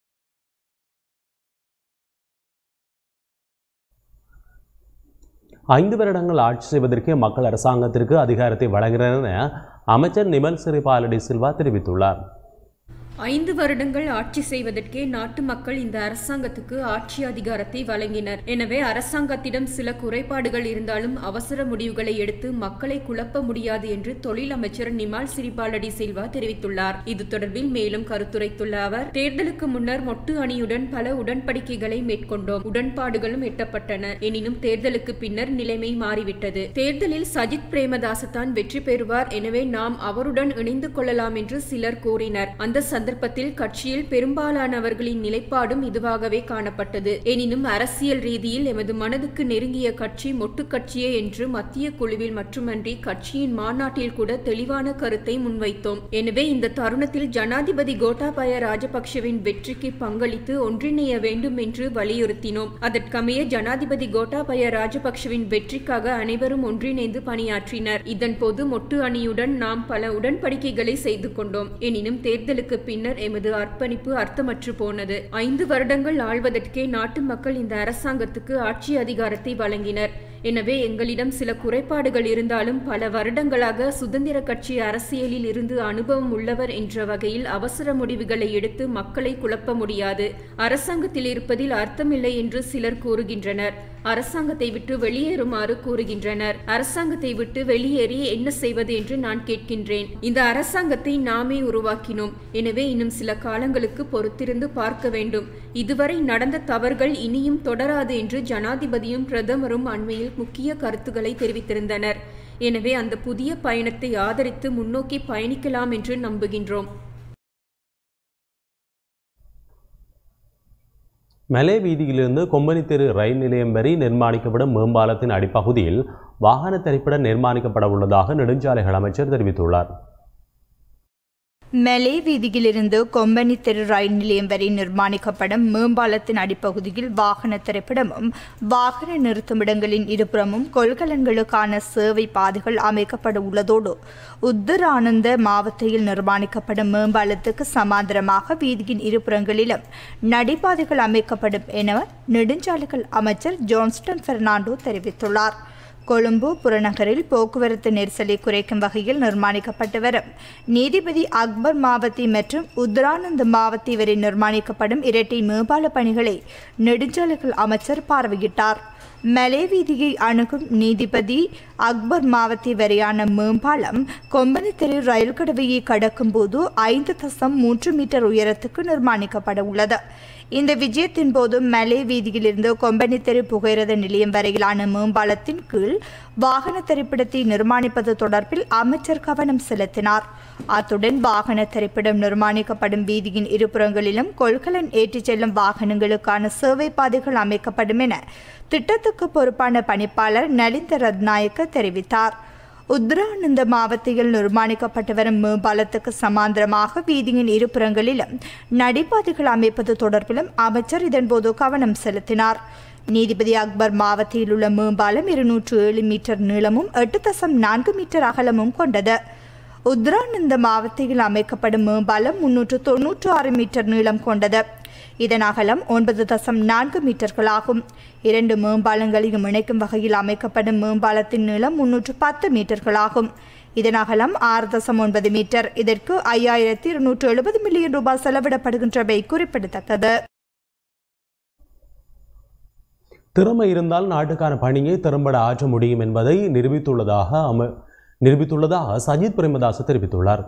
ஐந்து வருடங்கள் ஆட்சி செய்வதற்கு மக்கள் அரசாங்கத்திற்கு அதிகாரத்தை வழங்கினர் என அமைச்சர் நிமல் சிறிபாலடி சில்வா தெரிவித்துள்ளார் ஐந்து வருடங்கள் ஆட்சி செய்வதற்கே நாட்டு மக்கள் இந்த அரசாங்கத்துக்கு ஆட்சி அதிகாரத்தை வழங்கினர் எனவே அரசாங்கத்திடம் சில குறைபாடுகள் இருந்தாலும் அவசர முடிவுகளை எடுத்து மக்களை குழப்ப முடியாது என்று தொழில் அமைச்சர் நிமால் சிரிபாலடி சில்வா தெரிவித்துள்ளார் இது தொடர்பில் மேலும் கருத்துரைத்துள்ள அவர் தேர்தலுக்கு முன்னர் மொட்டு அணியுடன் பல உடன்படிக்கைகளை மேற்கொண்டோம் உடன்பாடுகளும் எட்டப்பட்டன எனினும் தேர்தலுக்கு பின்னர் நிலைமை மாறிவிட்டது தேர்தலில் சஜித் பிரேமதாச தான் வெற்றி பெறுவார் எனவே நாம் அவருடன் இணைந்து கொள்ளலாம் என்று சிலர் கூறினர் அந்த சந்தர்ப்பத்தில் கட்சியில் பெரும்பாலானவர்களின் நிலைப்பாடும் இதுவாகவே காணப்பட்டது எனினும் அரசியல் ரீதியில் எமது மனதுக்கு நெருங்கிய கட்சி மொட்டு கட்சியே என்று மத்திய குழுவில் மட்டுமன்றி கட்சியின் மாநாட்டில் கூட தெளிவான கருத்தை முன்வைத்தோம் எனவே இந்த தருணத்தில் ஜனாதிபதி கோட்டாபய ராஜபக்ஷவின் வெற்றிக்கு பங்களித்து ஒன்றிணைய வேண்டும் என்று வலியுறுத்தினோம் அதற்கமைய ஜனாதிபதி கோட்டாபய ராஜபக்ஷவின் வெற்றிக்காக அனைவரும் ஒன்றிணைந்து பணியாற்றினர் இதன்போது மொட்டு அணியுடன் நாம் பல உடன்படிக்கைகளை செய்து கொண்டோம் எனினும் தேர்தலுக்கு பின்னர் எமது அர்ப்பணிப்பு அர்த்தமற்று போனது ஐந்து வருடங்கள் ஆள்வதற்கே நாட்டு மக்கள் இந்த அரசாங்கத்துக்கு ஆட்சி அதிகாரத்தை வழங்கினர் எனவே எங்களிடம் சில குறைபாடுகள் இருந்தாலும் பல வருடங்களாக சுதந்திர கட்சி அரசியலில் இருந்து அனுபவம் உள்ளவர் என்ற வகையில் அவசர முடிவுகளை எடுத்து மக்களை குழப்ப முடியாது அரசாங்கத்தில் இருப்பதில் அர்த்தமில்லை என்று சிலர் கூறுகின்றனர் அரசாங்கத்தை விட்டு வெளியேறுமாறு கூறுகின்றனர் அரசாங்கத்தை விட்டு வெளியேறி என்ன செய்வது என்று நான் கேட்கின்றேன் இந்த அரசாங்கத்தை நாமே உருவாக்கினோம் எனவே இன்னும் சில காலங்களுக்கு பொறுத்திருந்து பார்க்க வேண்டும் இதுவரை நடந்த தவறுகள் இனியும் தொடராது என்று ஜனாதிபதியும் பிரதமரும் அண்மையில் முக்கிய கருத்துக்களை தெரிவித்திருந்தனர் எனவே அந்த புதிய பயணத்தை ஆதரித்து முன்னோக்கி பயணிக்கலாம் என்று நம்புகின்றோம் மலே வீதியிலிருந்து கொம்பனி தெரு ரயில் நிலையம் வரை நிர்மாணிக்கப்படும் மேம்பாலத்தின் அடிப்பகுதியில் வாகன திரைப்பட நிர்மாணிக்கப்பட உள்ளதாக நெடுஞ்சாலைகள் அமைச்சர் தெரிவித்துள்ளார் மெலே வீதியிலிருந்து கொம்பனி தெரு ரயில் நிலையம் வரை நிர்மாணிக்கப்படும் மேம்பாலத்தின் அடிப்பகுதியில் வாகன திரைப்படமும் வாகன நிறுத்துமிடங்களின் இருபுறமும் கொள்கலன்களுக்கான சேவை பாதைகள் அமைக்கப்பட உள்ளதோடு உத்தரானந்த மாவட்டத்தில் நிர்மாணிக்கப்படும் மேம்பாலத்துக்கு சமாந்தரமாக வீதியின் இருபுறங்களிலும் நடைபாதைகள் அமைக்கப்படும் என நெடுஞ்சாலைகள் அமைச்சர் ஜான்ஸ்டன் பெர்னாண்டோ தெரிவித்துள்ளார் கொழும்பு புறநகரில் போக்குவரத்து நெரிசலை குறைக்கும் வகையில் நிர்மாணிக்கப்பட்டு வரும் நீதிபதி அக்பர் மாவத்தி மற்றும் உத்தரானந்த மாவத்தி வரை நிர்மாணிக்கப்படும் இரட்டை மேம்பால பணிகளை நெடுஞ்சாலைகள் அமைச்சர் பார்வையிட்டார் மலே வீதியை அணுகும் நீதிபதி அக்பர் மாவத்தி வரையான மேம்பாலம் கொம்பனி தெரு ரயில் கடவையை கடக்கும் போது ஐந்து தசம் மூன்று மீட்டர் உயரத்துக்கு நிர்மாணிக்கப்பட உள்ளது இந்த விஜயத்தின் போது மலே வீதியிலிருந்து கொம்பனி தெரு புகையிரத நிலையம் வரையிலான மேம்பாலத்தின் கீழ் வாகன திரைப்படத்தை நிர்மாணிப்பது தொடர்பில் அமைச்சர் கவனம் செலுத்தினார் அத்துடன் வாகன திரைப்படம் நிர்மாணிக்கப்படும் வீதியின் இருபுறங்களிலும் கொள்கலன் ஏற்றிச் செல்லும் வாகனங்களுக்கான சேவை பாதைகள் அமைக்கப்படும் என திட்டத்துக்கு பொறுப்பான பணிப்பாளர் நலிந்த ரத்நாயக்க தெரிவித்தார் உத்தரானந்த மாவட்டத்தில் நிர்மாணிக்கப்பட்டு வரும் மேம்பாலத்துக்கு சமாந்தரமாக வீதியின் இருபுறங்களிலும் நடைபாதைகள் அமைப்பது தொடர்பிலும் அமைச்சர் இதன்போது கவனம் செலுத்தினார் நீதிபதி அக்பர் மாவட்டத்தில் உள்ள மேம்பாலம் இருநூற்று ஏழு மீட்டர் நீளமும் எட்டு தசம் நான்கு மீட்டர் அகலமும் கொண்டது உத்தரானந்த மாவட்டத்தில் அமைக்கப்படும் மேம்பாலம் முன்னூற்று தொன்னூற்று ஆறு மீட்டர் நீளம் கொண்டது இதன் அகலம் ஒன்பது தசம் நான்கு மீட்டர்களாகும் இரண்டு மேம்பாலங்களையும் இணைக்கும் வகையில் அமைக்கப்படும் மேம்பாலத்தின் நீளம் முன்னூற்று பத்து மீட்டர்களாகும் இதன் அகலம் ஆறு தசம் ஒன்பது மீட்டர் இதற்கு ஐயாயிரத்தி இருநூற்று எழுபது மில்லியன் ரூபாய் செலவிடப்படுகின்றவை குறிப்பிடத்தக்கது திறமை இருந்தால் நாட்டுக்கான பணியை திறம்பட ஆற்ற முடியும் என்பதை நிரூபித்துள்ளதாக அம நிரூபித்துள்ளதாக சஜித் பிரேமதாஸ் தெரிவித்துள்ளார்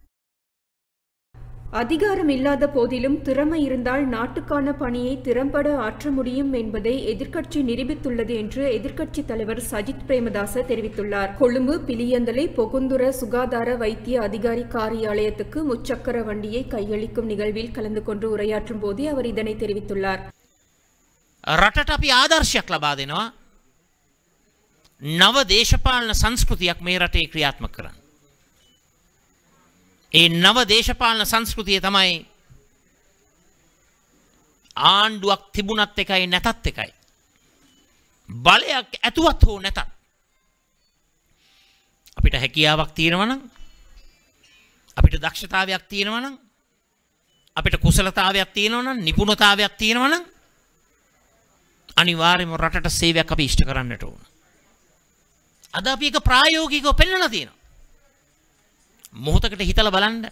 அதிகாரம் இல்லாத போதிலும் திறமை இருந்தால் நாட்டுக்கான பணியை திறம்பட ஆற்ற முடியும் என்பதை எதிர்க்கட்சி நிரூபித்துள்ளது என்று எதிர்க்கட்சி தலைவர் சஜித் பிரேமதாச தெரிவித்துள்ளார் கொழும்பு பிலியந்தலை பொகுந்துர சுகாதார வைத்திய அதிகாரி காரியாலயத்துக்கு முச்சக்கர வண்டியை கையளிக்கும் நிகழ்வில் கலந்து கொண்டு உரையாற்றும் போதே அவர் இதனை தெரிவித்துள்ளார் රටට අපි ආදර්ශයක් ලබා දෙනවා නව දේශපාලන සංස්කෘතියක් මේ රටේ ක්‍රියාත්ම කරන්න. ඒ නව දේශපාලන සංස්කෘතිය තමයි ආණ්ඩුවක් තිබුණත් එකයි නැතත් එකයි. බලයක් ඇතුවත් හෝ නැතත්. අපිට හැකියාවක් තියෙනවනම් අපිට දක්ෂතාවයක් තියෙනවනම් අපිට කුසලතාවයක් තියෙනවනම් නිපුණතාවයක් තියෙනවනම් අනිවාර්යයෙන්ම රටට සේවයක් අපි ඉෂ්ට කරන්නට ඕන. අද අපි එක ප්‍රායෝගිකව පෙන්වලා තියෙනවා. මොහොතකට හිතලා බලන්න.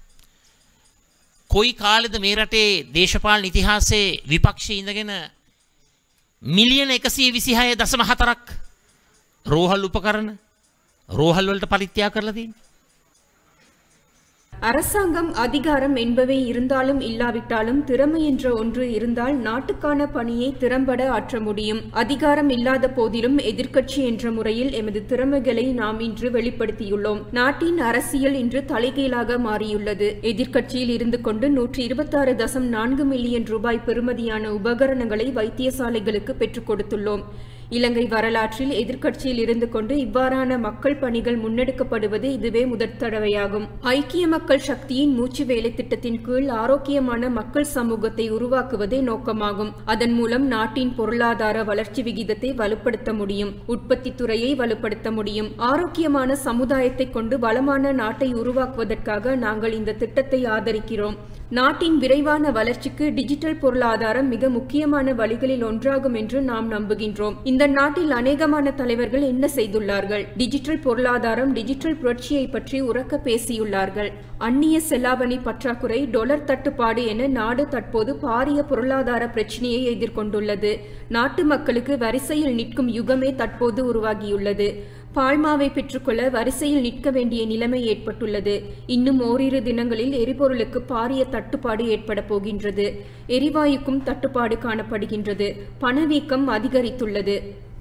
කොයි කාලෙද මේ රටේ දේශපාලන ඉතිහාසයේ විපක්ෂයේ ඉඳගෙන මිලියන 126.4ක් රෝහල් උපකරණ රෝහල් වලට පරිත්‍යාග කරලා තියෙන්නේ. அரசாங்கம் அதிகாரம் என்பவை இருந்தாலும் இல்லாவிட்டாலும் திறமை என்ற ஒன்று இருந்தால் நாட்டுக்கான பணியை திறம்பட ஆற்ற முடியும் அதிகாரம் இல்லாத போதிலும் எதிர்க்கட்சி என்ற முறையில் எமது திறமைகளை நாம் இன்று வெளிப்படுத்தியுள்ளோம் நாட்டின் அரசியல் இன்று தலைகீழாக மாறியுள்ளது எதிர்க்கட்சியில் இருந்து கொண்டு நூற்றி இருபத்தாறு தசம் நான்கு மில்லியன் ரூபாய் பெறுமதியான உபகரணங்களை வைத்தியசாலைகளுக்கு பெற்றுக் கொடுத்துள்ளோம் இலங்கை வரலாற்றில் எதிர்க்கட்சியில் இருந்து கொண்டு இவ்வாறான மக்கள் பணிகள் முன்னெடுக்கப்படுவது இதுவே முதற் தடவையாகும் ஐக்கிய மக்கள் சக்தியின் மூச்சு வேலை திட்டத்தின் கீழ் ஆரோக்கியமான மக்கள் சமூகத்தை உருவாக்குவதே நோக்கமாகும் அதன் மூலம் நாட்டின் பொருளாதார வளர்ச்சி விகிதத்தை வலுப்படுத்த முடியும் உற்பத்தி துறையை வலுப்படுத்த முடியும் ஆரோக்கியமான சமுதாயத்தை கொண்டு வளமான நாட்டை உருவாக்குவதற்காக நாங்கள் இந்த திட்டத்தை ஆதரிக்கிறோம் நாட்டின் விரைவான வளர்ச்சிக்கு டிஜிட்டல் பொருளாதாரம் மிக முக்கியமான வழிகளில் ஒன்றாகும் என்று நாம் நம்புகின்றோம் இந்த நாட்டில் அநேகமான தலைவர்கள் என்ன செய்துள்ளார்கள் டிஜிட்டல் பொருளாதாரம் டிஜிட்டல் புரட்சியை பற்றி உறக்க பேசியுள்ளார்கள் அந்நிய செலாவணி பற்றாக்குறை டொலர் தட்டுப்பாடு என நாடு தற்போது பாரிய பொருளாதார பிரச்சனையை எதிர்கொண்டுள்ளது நாட்டு மக்களுக்கு வரிசையில் நிற்கும் யுகமே தற்போது உருவாகியுள்ளது பால்மாவை பெற்றுக்கொள்ள வரிசையில் நிற்க வேண்டிய நிலைமை ஏற்பட்டுள்ளது இன்னும் ஓரிரு தினங்களில் எரிபொருளுக்கு பாரிய தட்டுப்பாடு ஏற்பட போகின்றது எரிவாயுக்கும் தட்டுப்பாடு காணப்படுகின்றது பணவீக்கம் அதிகரித்துள்ளது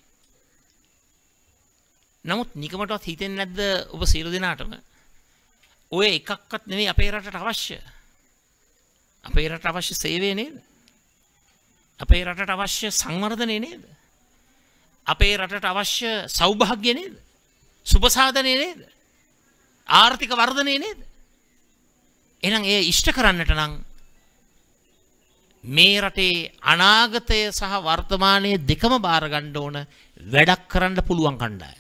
නමුත් නිකමටත් හිතෙන් නැද්ද ඔබ සියලු දෙනාටම ඔය එකක්වත් නෙවේ අපේ රටට අවශ්‍ය අපේ රට අවශ්‍ය සේවය නේද අපේ රටට අවශ්‍ය සංවර්ධනය නේද අපේ රටට අවශ්‍ය සෞභාග්‍ය නේද සුපසාධනය නේද ආර්ථික වර්ධනය නේද එනම් ඒ ඉෂ්ට කරන්නට නං මේ රටේ අනාගතය සහ වර්තමානය දෙකම භාරගණ්ඩ ඕන වැඩක් කරන්න පුළුවන් කණ්ඩාය.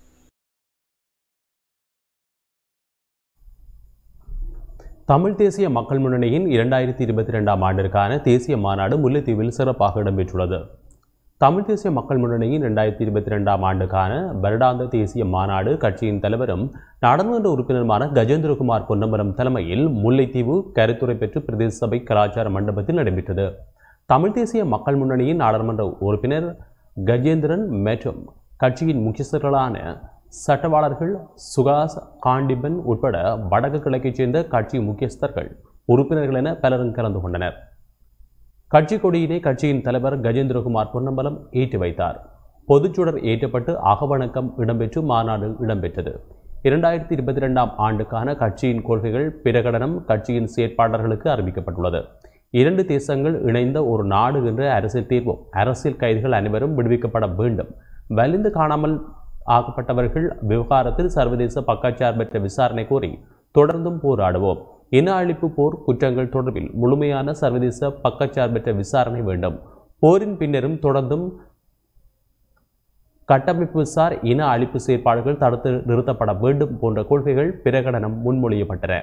தமிழ் தேசிய மக்கள் முன்னணியின் இரண்டாயிரத்தி இருபத்தி ரெண்டாம் ஆண்டிற்கான தேசிய மாநாடு முல்லைத்தீவில் சிறப்பாக இடம்பெற்றுள்ளது தமிழ் தேசிய மக்கள் முன்னணியின் இரண்டாயிரத்தி இருபத்தி ரெண்டாம் ஆண்டுக்கான வருடாந்த தேசிய மாநாடு கட்சியின் தலைவரும் நாடாளுமன்ற உறுப்பினருமான கஜேந்திரகுமார் பொன்னம்பலம் தலைமையில் முல்லைத்தீவு கருத்துரை பெற்று பிரதேச சபை கலாச்சார மண்டபத்தில் நடைபெற்றது தமிழ் தேசிய மக்கள் முன்னணியின் நாடாளுமன்ற உறுப்பினர் கஜேந்திரன் மற்றும் கட்சியின் முக்கியஸ்தர்களான சட்டவாளர்கள் சுகாஸ் காண்டிபன் உட்பட வடக்கு கிழக்கைச் சேர்ந்த கட்சி முக்கியஸ்தர்கள் உறுப்பினர்கள் என பலரும் கலந்து கொண்டனர் கட்சி கொடியினை கட்சியின் தலைவர் கஜேந்திரகுமார் பொன்னம்பலம் ஏற்றி வைத்தார் பொதுச்சுடர் ஏற்றப்பட்டு அகவணக்கம் இடம்பெற்று மாநாடு இடம்பெற்றது இரண்டாயிரத்தி இருபத்தி ரெண்டாம் ஆண்டுக்கான கட்சியின் கொள்கைகள் பிரகடனம் கட்சியின் செயற்பாளர்களுக்கு அறிவிக்கப்பட்டுள்ளது இரண்டு தேசங்கள் இணைந்த ஒரு நாடு என்ற அரசியல் தீர்வும் அரசியல் கைதிகள் அனைவரும் விடுவிக்கப்பட வேண்டும் வலிந்து காணாமல் ஆக்கப்பட்டவர்கள் விவகாரத்தில் சர்வதேச பக்கச்சார்பற்ற விசாரணை கோரி தொடர்ந்தும் போராடுவோம் இன அழிப்பு போர் குற்றங்கள் தொடர்பில் முழுமையான சர்வதேச பக்கச்சார்பற்ற விசாரணை வேண்டும் போரின் பின்னரும் தொடர்ந்தும் கட்டமைப்பு சார் இன அழிப்பு செயற்பாடுகள் தடுத்து நிறுத்தப்பட வேண்டும் போன்ற கொள்கைகள் பிரகடனம் முன்மொழியப்பட்டன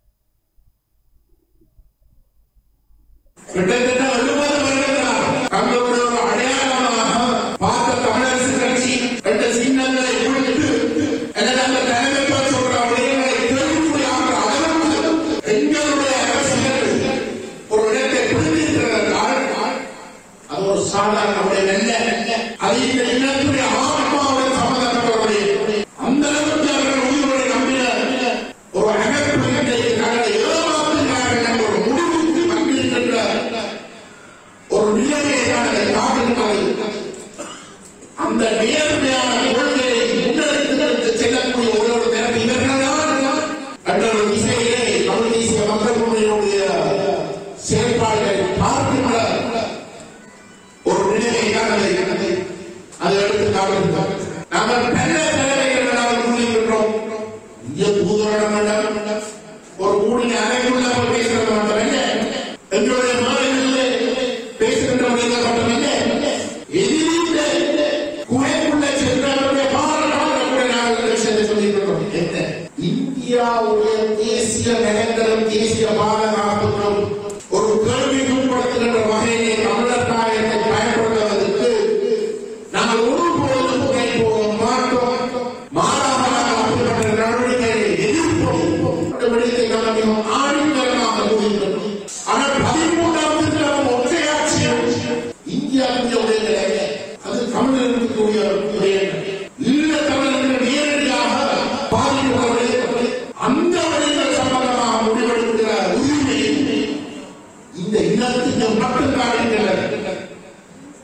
கிட்டத்தட்ட எழுபது வருடங்களாக தங்களுடைய ஒரு அடையாளமாக பார்த்த தமிழரசு கட்சி ரெண்டு சின்னங்களை கொடுத்து அல்லது அந்த தலைமைத்துவ சொல்ற விடயங்களை கேள்விக்குறியாகிற அளவுக்கு எங்களுடைய அரசியல் ஒரு இடத்தை பிடித்திருக்கிறது என்றால் அது ஒரு சாதாரண விடயம் அல்ல அது இந்த இனத்துடைய ஆத்மாவுடன் சம்பந்தப்பட்டவருடைய அந்த அளவுக்கு அவர்கள் உயிரோடு நம்பின ஒரு அகற்பு இன்றைக்கு தங்களை ஏமாற்றுகிறார்கள் என்ற ஒரு முடிவுக்கு வந்திருக்கின்ற ஒரு நிலையை நாங்கள் காட்டுகிறது அந்த நேர்மையான கொள்கையை முன்னெடுத்து செல்லக்கூடிய ஒரு ஒரு திறமை இவர்கள்தான் என்ற ஒரு திசையிலே தமிழ் தேசிய மக்கள் முன்னணியினுடைய செயல்பாடுகளை பார்க்கின்ற ஒரு நிலையை நாங்கள் அதை எடுத்து காட்டுகிறோம் நாங்கள் பல தலைமைகள் நாங்கள் கூறுகின்றோம் இங்கே தூதரிடம் வேண்டாம் ஒரு கூடின அறைக்குள்ள போய் பேசுறது மட்டுமல்ல எங்களுடைய மாநிலங்களிலே பேசுகின்ற மனிதர்கள் மட்டுமல்ல எதிரிந்த குகைக்குள்ள சென்ற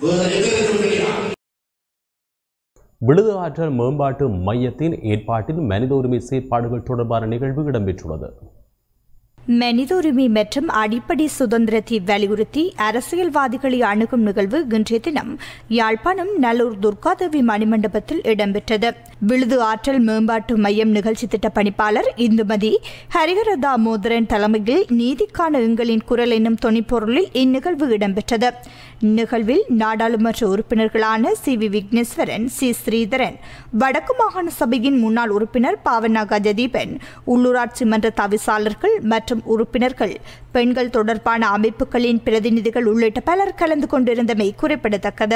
விழுது ஆற்றல் மேம்பாட்டு மையத்தின் ஏற்பாட்டில் மனித உரிமை செயற்பாடுகள் தொடர்பான நிகழ்வு இடம்பெற்றுள்ளது மனித உரிமை மற்றும் அடிப்படை சுதந்திரத்தை வலியுறுத்தி அரசியல்வாதிகளை அணுகும் நிகழ்வு இன்றைய தினம் யாழ்ப்பாணம் நல்லூர் துர்காதேவி மணிமண்டபத்தில் இடம்பெற்றது விழுது ஆற்றல் மேம்பாட்டு மையம் நிகழ்ச்சி திட்ட பணிப்பாளர் இந்துமதி ஹரிஹர தாமோதரன் தலைமையில் நீதிக்கான எங்களின் குரல் என்னும் துணைப்பொருளில் இந்நிகழ்வு இடம்பெற்றது நிகழ்வில் நாடாளுமன்ற உறுப்பினர்களான C V Wigneswaran C Sritharan வடக்கு மாகாண சபையின் முன்னாள் உறுப்பினர் பாவனா கஜதீபன் உள்ளூராட்சி மன்ற தவிசாளர்கள் மற்றும் உறுப்பினர்கள் பெண்கள் தொடர்பான அமைப்புகளின் பிரதிநிதிகள் உள்ளிட்ட பலர் கலந்து கொண்டிருந்தமை குறிப்பிடத்தக்கது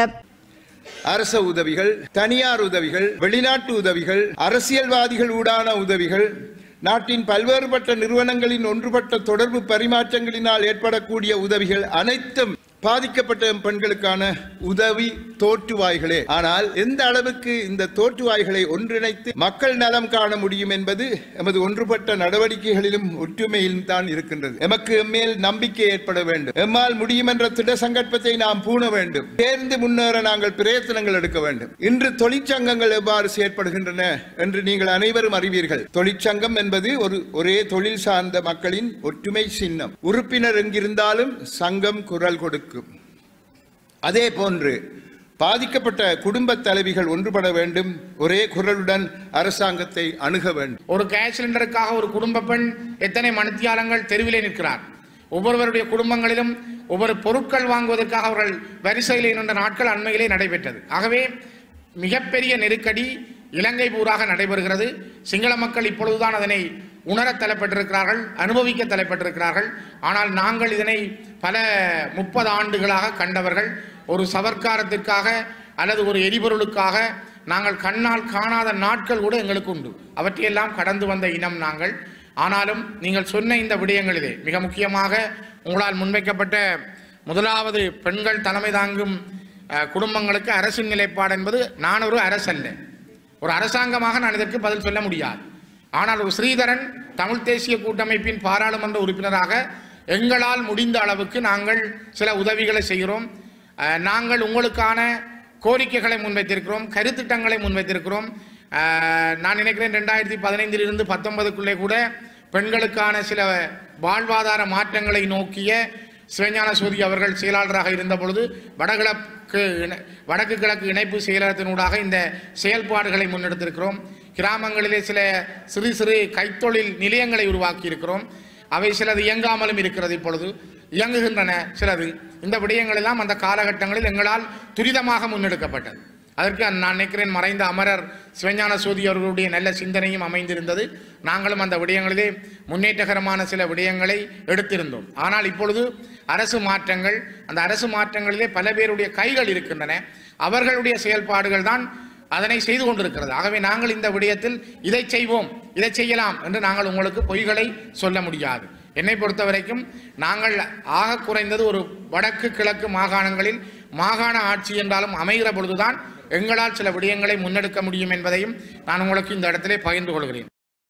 அரச உதவிகள் தனியார் உதவிகள் வெளிநாட்டு உதவிகள் அரசியல்வாதிகள் ஊடான உதவிகள் நாட்டின் பல்வேறுபட்ட நிறுவனங்களின் ஒன்றுபட்ட தொடர்பு பரிமாற்றங்களினால் ஏற்படக்கூடிய உதவிகள் அனைத்தும் பாதிக்கப்பட்ட பெண்களுக்கான உதவி தோற்றுவாய்களே ஆனால் எந்த அளவுக்கு இந்த தோற்றுவாய்களை ஒன்றிணைத்து மக்கள் நலம் காண முடியும் என்பது எமது ஒன்றுபட்ட நடவடிக்கைகளிலும் ஒற்றுமையிலும் தான் இருக்கின்றது எமக்கு எம்மேல் நம்பிக்கை ஏற்பட வேண்டும் எம்மால் முடியும் என்ற திட சங்கல்பத்தை நாம் பூண வேண்டும் சேர்ந்து முன்னேற நாங்கள் பிரயத்தனங்கள் எடுக்க வேண்டும் இன்று தொழிற்சங்கங்கள் எவ்வாறு செயற்படுகின்றன என்று நீங்கள் அனைவரும் அறிவீர்கள் தொழிற்சங்கம் என்பது ஒரு ஒரே தொழில் சார்ந்த மக்களின் ஒற்றுமை சின்னம் உறுப்பினர் எங்கிருந்தாலும் சங்கம் குரல் கொடுக்கும் அதே போன்று பாதிக்கப்பட்ட குடும்ப தலைவிகள் ஒன்றுபட வேண்டும் ஒரே குரலுடன் அரசாங்கத்தை அணுக வேண்டும் ஒரு கேஸ் சிலிண்டருக்காக ஒரு குடும்ப பெண் எத்தனை மணித்தியாலங்கள் தெருவிலே நிற்கிறார் ஒவ்வொருவருடைய குடும்பங்களிலும் ஒவ்வொரு பொருட்கள் வாங்குவதற்காக அவர்கள் வரிசையில் நின்ற நாட்கள் அண்மையிலே நடைபெற்றது ஆகவே மிகப்பெரிய நெருக்கடி இலங்கை பூராக நடைபெறுகிறது சிங்கள மக்கள் இப்பொழுதுதான் அதனை உணர தலைப்பட்டிருக்கிறார்கள் அனுபவிக்க தலைப்பட்டிருக்கிறார்கள் ஆனால் நாங்கள் இதனை பல முப்பது ஆண்டுகளாக கண்டவர்கள் ஒரு சவர்க்காரத்திற்காக அல்லது ஒரு எரிபொருளுக்காக நாங்கள் கண்ணால் காணாத நாட்கள் கூட எங்களுக்கு உண்டு அவற்றையெல்லாம் கடந்து வந்த இனம் நாங்கள் ஆனாலும் நீங்கள் சொன்ன இந்த விடயங்களிலே மிக முக்கியமாக உங்களால் முன்வைக்கப்பட்ட முதலாவது பெண்கள் தலைமை தாங்கும் அஹ், குடும்பங்களுக்கு அரசின் நிலைப்பாடு என்பது நான் ஒரு அரசல்ல ஒரு அரசாங்கமாக நான் இதற்கு பதில் சொல்ல முடியாது ஆனால் ஒரு ஸ்ரீதரன் தமிழ் தேசிய கூட்டமைப்பின் பாராளுமன்ற உறுப்பினராக எங்களால் முடிந்த அளவுக்கு நாங்கள் சில உதவிகளை செய்கிறோம் அஹ், நாங்கள் உங்களுக்கான கோரிக்கைகளை முன்வைத்திருக்கிறோம் கருத்திட்டங்களை முன்வைத்திருக்கிறோம் அஹ், நான் நினைக்கிறேன் ரெண்டாயிரத்தி பதினைந்திலிருந்து பத்தொன்பதுக்குள்ளே கூட பெண்களுக்கான சில வாழ்வாதார மாற்றங்களை நோக்கிய சிவஞான சோதி அவர்கள் செயலாளராக இருந்த பொழுது வடகிழக்கு இணை- வடக்கு கிழக்கு இணைப்பு செயலகத்தினூடாக இந்த செயல்பாடுகளை முன்னெடுத்திருக்கிறோம் கிராமங்களிலே சில சிறு சிறு கைத்தொழில் நிலையங்களை உருவாக்கி இருக்கிறோம் அவை சிலது இயங்காமலும் இருக்கிறது இப்பொழுது இயங்குகின்றன சிலது இந்த விடயங்கள் எல்லாம் அந்த காலகட்டங்களில் எங்களால் துரிதமாக முன்னெடுக்கப்பட்டது அதற்கு நான் நினைக்கிறேன் மறைந்த அமரர் சிவஞான சோதி அவர்களுடைய நல்ல சிந்தனையும் அமைந்திருந்தது நாங்களும் அந்த விடயங்களிலே முன்னேற்றகரமான சில விடயங்களை எடுத்திருந்தோம் ஆனால் இப்பொழுது அரசு மாற்றங்கள் அந்த அரசு மாற்றங்களிலே பல பேருடைய கைகள் இருக்கின்றன அவர்களுடைய செயல்பாடுகள் தான் அதனை செய்து கொண்டிருக்கிறது ஆகவே நாங்கள் இந்த விடயத்தில் இதை செய்வோம் இதை செய்யலாம் என்று நாங்கள் உங்களுக்கு பொய்களை சொல்ல முடியாது என்னை பொறுத்த வரைக்கும் நாங்கள் ஆக குறைந்தது ஒரு வடக்கு கிழக்கு மாகாணங்களில் மாகாண ஆட்சி என்றாலும் அமைகிற பொழுதுதான் எங்களால் சில விடயங்களை முன்னெடுக்க முடியும் என்பதையும் நான் உங்களுக்கு இந்த இடத்திலே பகிர்ந்து கொள்கிறேன்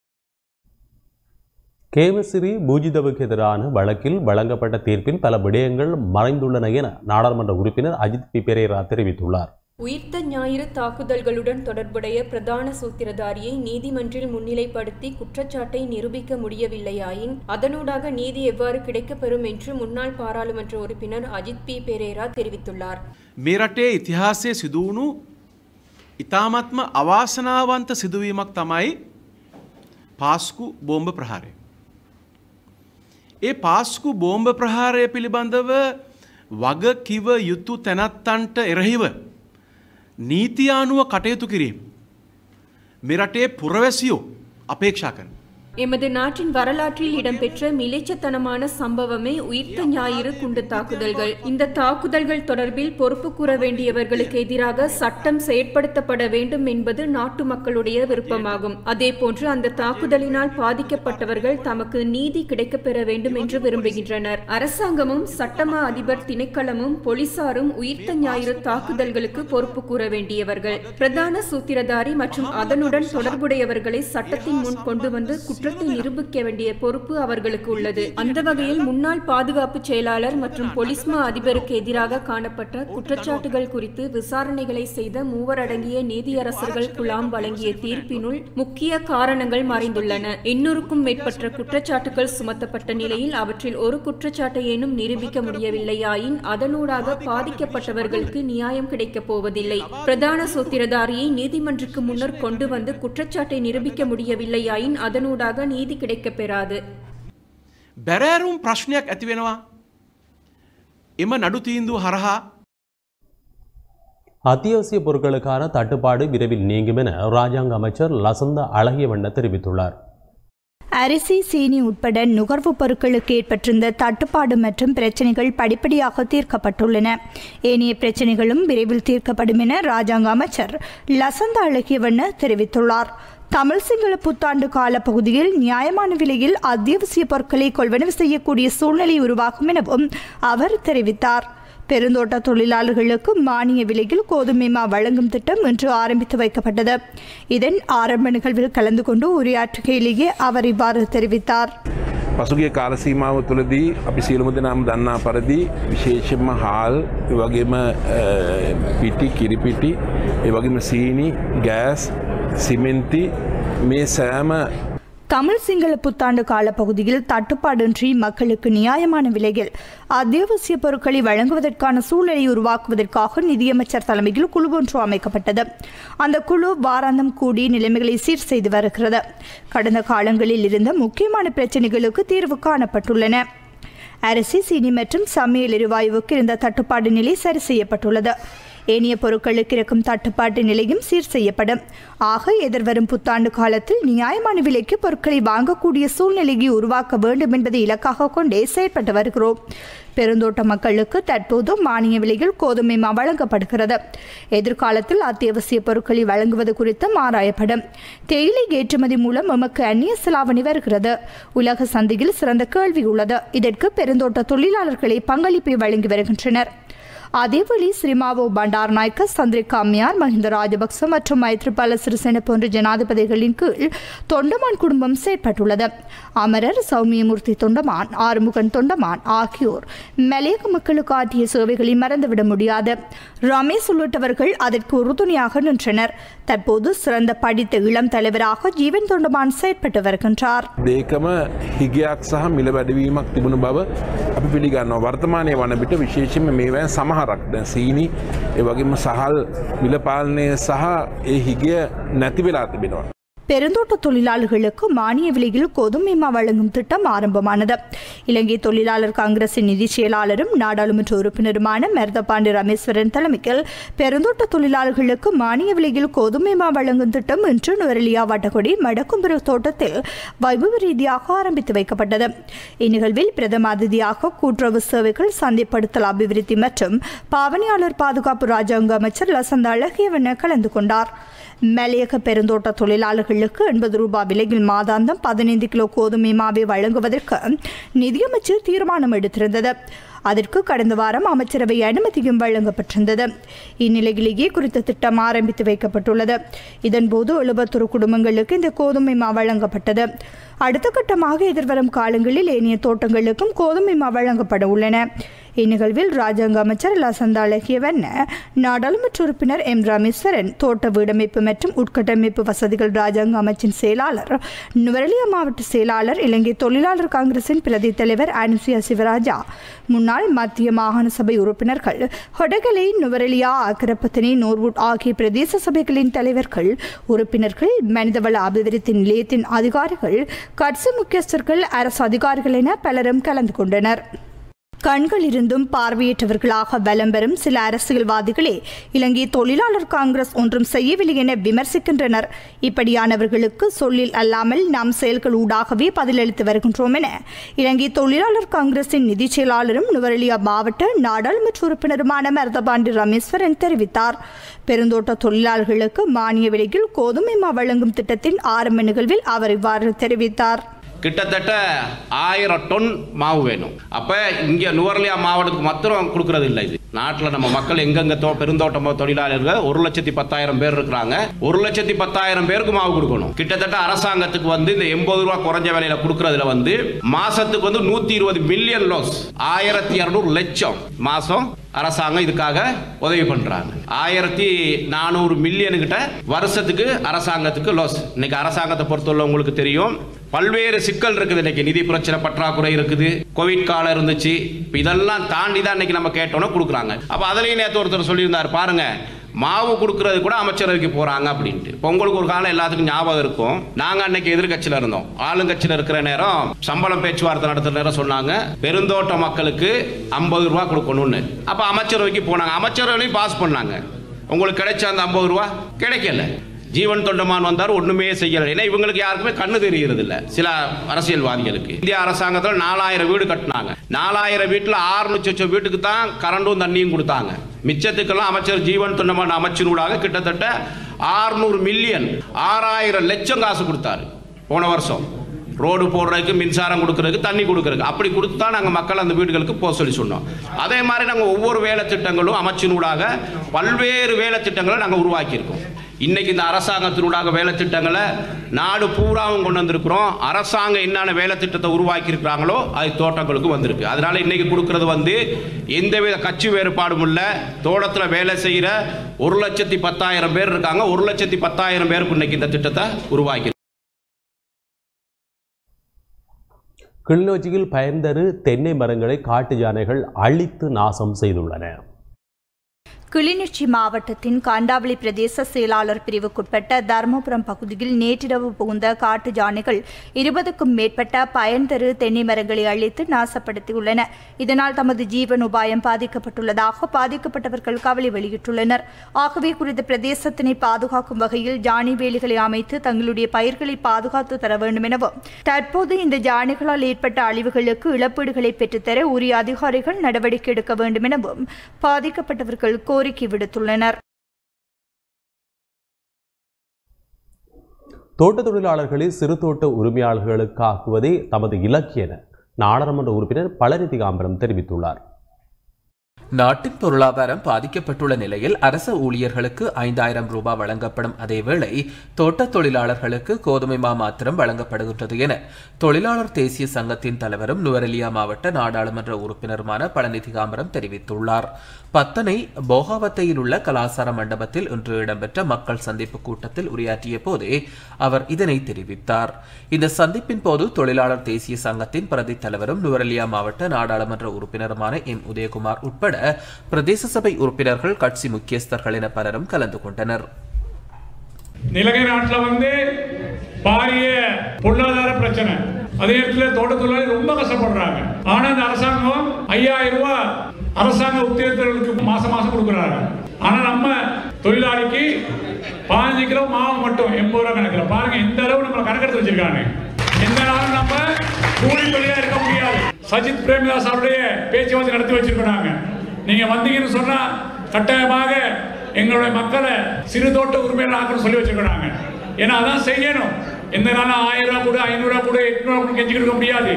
கேமசிறி பூஜிதவுக்கு எதிரான வழக்கில் வழங்கப்பட்ட தீர்ப்பில் பல விடயங்கள் மறைந்துள்ளன என நாடாளுமன்ற உறுப்பினர் அஜித் பி பெரேரா தெரிவித்துள்ளார் உயிர்த்த ஞாயிறு தாக்குதல்களுடன் தொடர்புடைய பிரதான சூத்திரதாரியை நீதிமன்றில் முன்னிலைப்படுத்தி குற்றச்சாட்டை நிரூபிக்க முடியவில்லையாயின் அதனூடாக நீதி எவ்வாறு கிடைக்கப்பெறும் என்று முன்னாள் பாராளுமன்ற உறுப்பினர் அஜித் பி பெரேரா தெரிவித்துள்ளார் මේ රටේ ඉතිහාසය සිදුවුණු ඉතාමත්ම අවාසනාවන්ත සිදුවීමක් තමයි පාස්කු බෝම්භ ප්‍රහාරය. ඒ පාස්කු බෝම්භ ප්‍රහාරය පිළිබඳව වග කිව යුතු තැනත්තන්ට එරහිව නීතියානුව කටයුතු කිරීම. මෙරටේ පුරවැසියෝ අපේක්ෂා කරන. எமது நாட்டின் வரலாற்றில் இடம்பெற்ற மிலேச்சத்தனமான சம்பவமே உயிர்த்த ஞாயிறு குண்டு தாக்குதல்கள் இந்த தாக்குதல்கள் தொடர்பில் பொறுப்பு கூற வேண்டியவர்களுக்கு எதிராக சட்டம் செயற்படுத்தப்பட வேண்டும் என்பது நாட்டு மக்களுடைய விருப்பமாகும் அதேபோன்று அந்த தாக்குதலினால் பாதிக்கப்பட்டவர்கள் தமக்கு நீதி கிடைக்கப்பெற வேண்டும் என்று விரும்புகின்றனர் அரசாங்கமும் சட்டமா அதிபர் திணைக்களமும் போலீசாரும் உயிர்த்த ஞாயிறு தாக்குதல்களுக்கு பொறுப்பு கூற வேண்டியவர்கள் பிரதான சூத்திரதாரி மற்றும் அதனுடன் தொடர்புடையவர்களை சட்டத்தின் முன் கொண்டு வந்து குற்றம் குற்றத்தை நிரூபிக்க வேண்டிய பொறுப்பு அவர்களுக்கு உள்ளது அந்த வகையில் முன்னாள் பாதுகாப்பு செயலாளர் மற்றும் பொலிஸ்மா அதிபருக்கு எதிராக காணப்பட்ட குற்றச்சாட்டுகள் குறித்து விசாரணைகளை செய்த மூவர் அடங்கிய நீதியரசர்கள் குழாம் வழங்கிய தீர்ப்பினுள் முக்கிய காரணங்கள் மறைந்துள்ளன எண்ணூறுக்கும் மேற்பட்ட குற்றச்சாட்டுகள் சுமத்தப்பட்ட நிலையில் அவற்றில் ஒரு குற்றச்சாட்டையேனும் நிரூபிக்க முடியவில்லையாயின் அதனூடாக பாதிக்கப்பட்டவர்களுக்கு நியாயம் கிடைக்கப் போவதில்லை பிரதான சூத்திரதாரியை நீதிமன்றக்கு முன்னர் கொண்டு வந்து குற்றச்சாட்டை நிரூபிக்க முடியவில்லையாயின் அதனூடாக நீதி கிடைக்கப் பெறாது බැරෑරුම් ප්‍රශ්නයක් ඇති වෙනවා එම නඩු තීන්දුව හරහා அத்தியாவசிய பொருட்களுக்கான தட்டுப்பாடு விரைவில் நீங்கும் என ராஜாங்க அமைச்சர் லசந்த அழகியவண்ண தெரிவித்துள்ளார் அரிசி சீனி உட்பட நுகர்வுப் பொருட்களுக்கு ஏற்பட்டிருந்த தட்டுப்பாடு மற்றும் பிரச்சினைகள் படிப்படியாக தீர்க்கப்பட்டுள்ளன ஏனைய பிரச்சினைகளும் விரைவில் தீர்க்கப்படும் என ராஜாங்க அமைச்சர் லசந்த அழகியவண்ண தெரிவித்துள்ளார் தமிழ் சிங்கள புத்தாண்டு கால பகுதியில் நியாயமான விலையில் அத்தியாவசிய பொருட்களை கொள்வனவு செய்யக்கூடிய சூழ்நிலை உருவாகும் எனவும் அவர் தெரிவித்தார் பெருந்தோட்ட தொழிலாளர்களுக்கு மானிய விலையில் கோதுமை மா வழங்கும் திட்டம் இன்று ஆரம்பித்து வைக்கப்பட்டது இதன் ஆரம்ப நிகழ்வில் கலந்து கொண்டு உரையாற்றுகையிலேயே அவர் இவ்வாறு தெரிவித்தார் පසුගේ කාලසීමාව තුළදී අපි සියලුම දෙනාම දන්නා පරදි විශේෂෙන්ම හාල් ඒ වගේම අ, පිටි කිරිපිටි ඒ වගේම සීනි ගෑස් සිමෙන්ති මේ සෑම தமிழ் சிங்கள புத்தாண்டு கால பகுதியில் தட்டுப்பாடின்றி மக்களுக்கு நியாயமான விலையில் அத்தியாவசிய பொருட்களை வழங்குவதற்கான சூழலை உருவாக்குவதற்காக நிதியமைச்சர் தலைமையில் குழு ஒன்று அமைக்கப்பட்டது அந்த குழு வாராந்தம் கூடி நிலைமைகளை சீர் செய்து வருகிறது கடந்த காலங்களில் இருந்த முக்கியமான பிரச்சினைகளுக்கு தீர்வு காணப்பட்டுள்ளன அரிசி சீனி மற்றும் சமையல் எரிவாயுவுக்கு இருந்த தட்டுப்பாடு நிலை சரி செய்யப்பட்டுள்ளது ஏனைய பொருட்களுக்கு இருக்கும் தட்டுப்பாட்டு நிலையும் சீர் செய்யப்படும் ஆக எதிர்வரும் புத்தாண்டு காலத்தில் நியாயமான விலைக்கு பொருட்களை வாங்கக்கூடிய சூழ்நிலையை உருவாக்க வேண்டும் என்பதை இலக்காக கொண்டே செயற்பட்டு வருகிறோம் பெருந்தோட்ட மக்களுக்கு தற்போது மானிய விலையில் கோதுமை மா வழங்கப்படுகிறது எதிர்காலத்தில் அத்தியாவசிய பொருட்களை வழங்குவது குறித்தும் ஆராயப்படும் தேயிலை ஏற்றுமதி மூலம் நமக்கு அந்நிய செலாவணி வருகிறது உலக சந்தையில் சிறந்த கேள்வி உள்ளது இதற்கு பெருந்தோட்ட தொழிலாளர்களை பங்களிப்பை வழங்கி வருகின்றனர் அதேவேளை ஸ்ரீமாவோ பண்டார் நாயக்க சந்திரிகா அம்மையார் மஹிந்த ராஜபக்ச மற்றும் மைத்ரிபால சிறிசேன போன்ற ஜனாதிபதிகளின் கீழ் தொண்டமான் குடும்பம் செயற்பட்டுள்ளது அமரர் சௌமியமூர்த்தி தொண்டமான் ஆறுமுகன் தொண்டமான் ஆகியோர் மலையக மக்களுக்கு ஆற்றிய சேவைகளை மறந்துவிட முடியாது ரமேஷ் உள்ளிட்டவர்கள் அதற்கு உறுதுணையாக நின்றனர் தற்போது சிறந்த படித்த இளம் தலைவராக ஜீவன் தொண்டமான் செயற்பட்டு வருகின்றார் දේකම හිගයක් සහ මිල වැඩවීමක් තිබුණු බව අපි පිළිගන්නවා වර්තමානය වන විට විශේෂම මේවැ සමහරක් දැන් සීනි ඒ වගේම සහල් මිලපාලනය සහ ඒ හිගිය නැති වෙලා තිබෙනවා. பெருந்தோட்ட தொழிலாளர்களுக்கு மானிய விலையில் கோதுமை மா வழங்கும் திட்டம் ஆரம்பமானது இலங்கை தொழிலாளர் காங்கிரசின் நிதி செயலாளரும் நாடாளுமன்ற உறுப்பினருமான மருதபாண்டி ரமேஸ்வரன் தலைமையில் பெருந்தோட்ட தொழிலாளர்களுக்கு மானிய விலையில் கோதுமை மா வழங்கும் திட்டம் இன்று நுவரெலியா வட்டக்கொடி மடக்கும்புர தோட்டத்தில் வைபவ ரீதியாக ஆரம்பித்து வைக்கப்பட்டது இந்நிகழ்வில் பிரதம அதிதியாக கூட்டுறவு சேவைகள் சந்தைப்படுத்தல் அபிவிருத்தி மற்றும் பாவனையாளர் பாதுகாப்பு ராஜாங்க அமைச்சர் லசந்த அழகியவன கலந்து கொண்டார் மலையக பெருந்தோட்ட தொழிலாளர்களுக்கு எண்பது ரூபாய் விலையில் மாதாந்தம் பதினைந்து கிலோ கோதுமை மாவை வழங்குவதற்கு நிதியமைச்சர் தீர்மானம் எடுத்திருந்தது அதற்கு கடந்த வாரம் அமைச்சரவை அனுமதியும் வழங்கப்பட்டிருந்தது இந்நிலையிலேயே குறித்த திட்டம் ஆரம்பித்து வைக்கப்பட்டுள்ளது இதன்போது எழுபத்தொரு குடும்பங்களுக்கு இந்த கோதுமை மா வழங்கப்பட்டது அடுத்த கட்டமாக எதிர்வரும் காலங்களில் ஏனைய தோட்டங்களுக்கும் கோதுமை மா வழங்கப்பட உள்ளன இந்நிகழ்வில் ராஜாங்க அமைச்சர் லசந்த அழகியவன் நாடாளுமன்ற உறுப்பினர் எம் ராமேஸ்வரன் தோட்ட வீடமைப்பு மற்றும் உட்கட்டமைப்பு வசதிகள் ராஜாங்க அமைச்சின் செயலாளர் நுவரெலியா மாவட்ட செயலாளர் இலங்கை தொழிலாளர் காங்கிரசின் பிரதி தலைவர் அனுசியா சிவராஜா முன்னாள் மத்திய மாகாண சபை உறுப்பினர்கள் ஹொடகலை நுவரெலியா அக்கரப்பத்தினை நோர்வுட் ஆகிய பிரதேச சபைகளின் தலைவர்கள் உறுப்பினர்கள் மனிதவள அபிவிருத்தி நிலையத்தின் அதிகாரிகள் கட்சி முக்கியஸ்தர்கள் அரசு அதிகாரிகள் என பலரும் கலந்து கொண்டனர் கண்கள் இருந்தும் பார்வையற்றவர்களாக வலம் பெறும் சில அரசியல்வாதிகளே இலங்கை தொழிலாளர் காங்கிரஸ் ஒன்றும் செய்யவில்லை என விமர்சிக்கின்றனர் இப்படியானவர்களுக்கு சொல்லில் அல்லாமல் நாம் செயல்கள் ஊடாகவே பதிலளித்து வருகின்றோம் என இலங்கை தொழிலாளர் காங்கிரசின் நிதி செயலாளரும் நுவரெலியா மாவட்ட நாடாளுமன்ற உறுப்பினருமான மருதபாண்டி ரமேஸ்வரன் தெரிவித்தார் பெருந்தோட்ட தொழிலாளர்களுக்கு மானிய விலையில் கோதுமை மா வழங்கும் திட்டத்தின் ஆரம்ப நிகழ்வில் அவர் இவ்வாறு தெரிவித்தார் கிட்டத்தட்ட ஆயிரம் டொன் மாவு வேணும் அப்போ இங்கே நுவர்லியா மாவட்டத்துக்கு மாத்திரம் கொடுக்கறது இல்லை இது நாட்டில் நம்ம மக்கள் எங்கெங்க தோ பெருந்தோட்டம் தொழிலாளர்கள் ஒரு லட்சத்தி பத்தாயிரம் பேர் இருக்கிறாங்க ஒரு லட்சத்தி பத்தாயிரம் பேருக்கு மாவு கொடுக்கணும் கிட்டத்தட்ட அரசாங்கத்துக்கு வந்து இந்த எண்பது ரூபா குறைஞ்ச விலையில கொடுக்கறதுல வந்து மாசத்துக்கு வந்து நூத்தி இருபது மில்லியன் லாஸ் ஆயிரத்தி இரநூறு லட்சம் மாசம் அரசாங்கம் இதுக்காக உதவி பண்றாங்க ஆயிரத்தி நானூறு மில்லியன் கிட்ட வருஷத்துக்கு அரசாங்கத்துக்கு லாஸ் இன்னைக்கு அரசாங்கத்தை பொறுத்தவரை உங்களுக்கு தெரியும் பல்வேறு சிக்கல் இருக்குது இன்னைக்கு நிதி பிரச்சனை பற்றாக்குறை இருக்குது கோவிட் காலம் இருந்துச்சு இப்ப இதெல்லாம் தாண்டி தான் இன்னைக்கு நம்ம கேட்டோம்னா கொடுக்குறாங்க அப்ப அதுலயும் நேற்று ஒருத்தர் சொல்லியிருந்தார் பாருங்க மாவு கொடுக்கறது கூட அமைச்சரவைக்கு போறாங்க அப்படின்ட்டு இப்போ உங்களுக்கு ஒரு காலம் எல்லாத்துக்கும் ஞாபகம் இருக்கும் நாங்க அன்னைக்கு எதிர்கட்சியில இருந்தோம் ஆளுங்கட்சியில இருக்கிற நேரம் சம்பளம் பேச்சுவார்த்தை நடத்துற நேரம் சொன்னாங்க பெருந்தோட்ட மக்களுக்கு ஐம்பது ரூபா கொடுக்கணும்னு அப்ப அமைச்சரவைக்கு போனாங்க அமைச்சரவையும் பாஸ் பண்ணாங்க உங்களுக்கு கிடைச்ச அந்த ஐம்பது ரூபா கிடைக்கல ஜீவன் தொண்டமான் வந்தார் ஒண்ணுமே செய்யல ஏன்னா இவங்களுக்கு யாருக்குமே கண்ணு தெரியறது இல்ல சில அரசியல்வாதிகளுக்கு இந்திய அரசாங்கத்தில் நாலாயிரம் வீடு கட்டினாங்க நாலாயிரம் வீட்டுல ஆறுநூற்றி லட்சம் வீட்டுக்கு தான் கரண்டும் தண்ணியும் கொடுத்தாங்க மிச்சத்துக்கெல்லாம் அமைச்சர் ஜீவன் தொண்டமான் அமைச்சினூடாக கிட்டத்தட்ட ஆறுநூறு மில்லியன் ஆறாயிரம் லட்சம் காசு கொடுத்தாரு போன வருஷம் ரோடு போடுறதுக்கு மின்சாரம் கொடுக்கறதுக்கு தண்ணி கொடுக்கறதுக்கு அப்படி கொடுத்து தான் நாங்கள் மக்கள் அந்த வீடுகளுக்கு போக சொல்லி சொன்னோம் அதே மாதிரி நாங்கள் ஒவ்வொரு வேலை திட்டங்களும் அமைச்சினூடாக பல்வேறு வேலை திட்டங்களை நாங்கள் உருவாக்கியிருக்கோம் இன்னைக்கு இந்த அரசாங்கத்தினூடாக வேலை திட்டங்களை நாடு பூராவும் கொண்டு வந்திருக்கிறோம் அரசாங்கம் என்னென்ன வேலை திட்டத்தை உருவாக்கி இருக்கிறாங்களோ அது தோட்டங்களுக்கு வந்திருக்கு அதனால இன்னைக்கு கொடுக்கறது வந்து எந்தவித கட்சி வேறுபாடும் இல்லை தோட்டத்தில் வேலை செய்கிற ஒரு லட்சத்தி பத்தாயிரம் பேர் இருக்காங்க ஒரு லட்சத்தி பத்தாயிரம் பேருக்கு இன்னைக்கு இந்த திட்டத்தை உருவாக்கி கிளிநொச்சியில் பயன்தரு தென்னை மரங்களை காட்டு யானைகள் அழித்து நாசம் செய்துள்ளன கிளிநொச்சி மாவட்டத்தின் காண்டாவளி பிரதேச செயலாளர் பிரிவுக்குட்பட்ட தர்மபுரம் பகுதியில் நேற்றிரவு புகுந்த காட்டு யானைகள் இருபதுக்கும் மேற்பட்ட பயன் தரு தென்னை மரங்களை அழித்து நாசப்படுத்தியுள்ளன இதனால் தமது ஜீவன் உபாயம் பாதிக்கப்பட்டுள்ளதாக பாதிக்கப்பட்டவர்கள் கவலை வெளியிட்டுள்ளனர் ஆகவே குறித்த பிரதேசத்தினை பாதுகாக்கும் வகையில் ஜானி வேலிகளை அமைத்து தங்களுடைய பயிர்களை பாதுகாத்து தர வேண்டும் எனவும் தற்போது இந்த ஜானைகளால் ஏற்பட்ட அழிவுகளுக்கு இழப்பீடுகளை பெற்றுத்தர உரிய அதிகாரிகள் நடவடிக்கை எடுக்க வேண்டும் எனவும் பாதிக்கப்பட்டவர்கள் கோரிக்கை விடுத்துள்ளனர் தோட்ட தொழிலாளர்களை சிறு தோட்ட உரிமையாளர்களுக்காக்குவதே தமது இலக்கு என நாடாளுமன்ற உறுப்பினர் பழனி திகாம்பரம் தெரிவித்துள்ளார் நாட்டின் பொருளாதாரம் பாதிக்கப்பட்டுள்ள நிலையில் அரச ஊழியர்களுக்கு ஐந்தாயிரம் ரூபாய் வழங்கப்படும் அதேவேளை தோட்ட தொழிலாளர்களுக்கு கோதுமை மா மாத்திரம் வழங்கப்படுகின்றது என தொழிலாளர் தேசிய சங்கத்தின் தலைவரும் நுவரெலியா மாவட்ட நாடாளுமன்ற உறுப்பினருமான பழனி திகாம்பரம் தெரிவித்துள்ளார் பத்தனை போகாவத்தையில் உள்ள கலாசார மண்டபத்தில் இன்று இடம்பெற்ற மக்கள் சந்திப்பு கூட்டத்தில் உரையாற்றிய போதே அவர் இதனை தெரிவித்தார் இந்த சந்திப்பின் போது தொழிலாளர் தேசிய சங்கத்தின் பிரதி தலைவரும் நுவரெலியா மாவட்ட நாடாளுமன்ற உறுப்பினருமான எம் உதயகுமார் உட்பட பிரதேச சபை உறுப்பினர்கள் கட்சி முக்கியஸ்தர்கள் என பலரும் கலந்து கொண்டனர் நிலகை நாட்டில் வந்து பாரிய பொருளாதார பிரச்சனை அதே நேரத்தில் தோட்ட தொழிலாளி ரொம்ப கஷ்டப்படுறாங்க ஆனா இந்த அரசாங்கம் ஐயாயிரம் ரூபாய் அரசாங்க உத்தியோகத்தர்களுக்கு மாசம் மாசம் கொடுக்குறாங்க ஆனா நம்ம தொழிலாளிக்கு பதினஞ்சு கிலோ மாவு மட்டும் எண்பது ரூபா கணக்கில் பாருங்க எந்த அளவு நம்ம கணக்கெடுத்து வச்சிருக்காங்க எந்த நாளும் நம்ம கூலி தொழிலா இருக்க முடியாது சஜித் பிரேமதாஸ் அவருடைய பேச்சுவார்த்தை நடத்தி வச்சிருக்கிறாங்க நீங்க வந்தீங்கன்னு சொன்னா கட்டாயமாக எங்களுடைய மக்களை சிறு தோட்ட உரிமையாளர் ஆக்கணும் சொல்லி வச்சிருக்கிறாங்க ஏன்னா அதான் செய்யணும் எந்த நாளும் ஆயிரம் ரூபா கூட ஐநூறு ரூபா கூட எட்நூறு கூட கெஞ்சிக்கிட்டு இருக்க முடியாது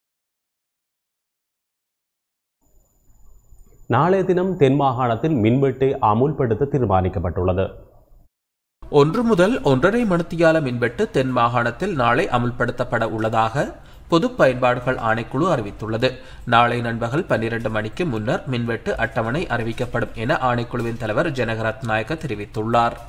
நாளைய தினம் தென் மாகாணத்தில் மின்வெட்டை அமுல்படுத்த தீர்மானிக்கப்பட்டுள்ளது ஒன்று முதல் ஒன்றரை மணித்தியால மின்வெட்டு தென் மாகாணத்தில் நாளை அமுல்படுத்தப்பட உள்ளதாக பொது பயன்பாடுகள் ஆணைக்குழு அறிவித்துள்ளது நாளை நண்பகல் பன்னிரண்டு மணிக்கு முன்னர் மின்வெட்டு அட்டவணை அறிவிக்கப்படும் என ஆணைக்குழுவின் தலைவர் ஜனகரத் நாயக்க தெரிவித்துள்ளார்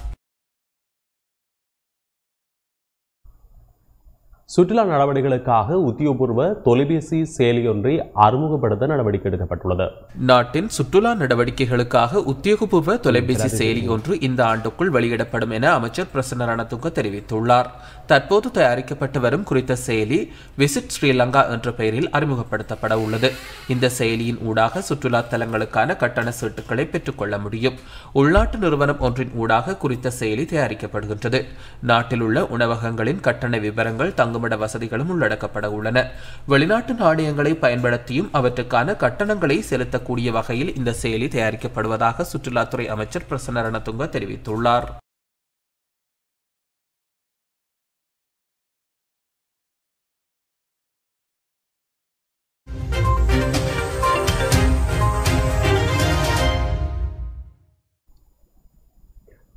சுற்றுலா நடவடிக்கைகளுக்காக உத்தியோகபூர்வ தொலைபேசி செயலியொன்றை அறிமுகப்படுத்த நடவடிக்கை எடுக்கப்பட்டுள்ளது நாட்டின் சுற்றுலா நடவடிக்கைகளுக்காக உத்தியோகபூர்வ தொலைபேசி செயலி ஒன்று இந்த ஆண்டுக்குள் வெளியிடப்படும் என அமைச்சர் பிரசன்ன ரணதுங்க தெரிவித்துள்ளார் தற்போது தயாரிக்கப்பட்டு வரும் குறித்த செயலி விசிட் ஸ்ரீலங்கா என்ற பெயரில் அறிமுகப்படுத்தப்பட உள்ளது இந்த செயலியின் ஊடாக சுற்றுலா தலங்களுக்கான கட்டண சீட்டுகளை பெற்றுக்கொள்ள முடியும் உள்நாட்டு நிறுவனம் ஒன்றின் ஊடாக குறித்த செயலி தயாரிக்கப்படுகின்றது நாட்டில் உள்ள உணவகங்களின் கட்டண விவரங்கள் தங்குமிட வசதிகளும் உள்ளடக்கப்பட உள்ளன வெளிநாட்டு நாணயங்களை பயன்படுத்தியும் அவற்றுக்கான கட்டணங்களை செலுத்தக்கூடிய வகையில் இந்த செயலி தயாரிக்கப்படுவதாக சுற்றுலாத்துறை அமைச்சர் பிரசன்ன ரணதுங்க தெரிவித்துள்ளார்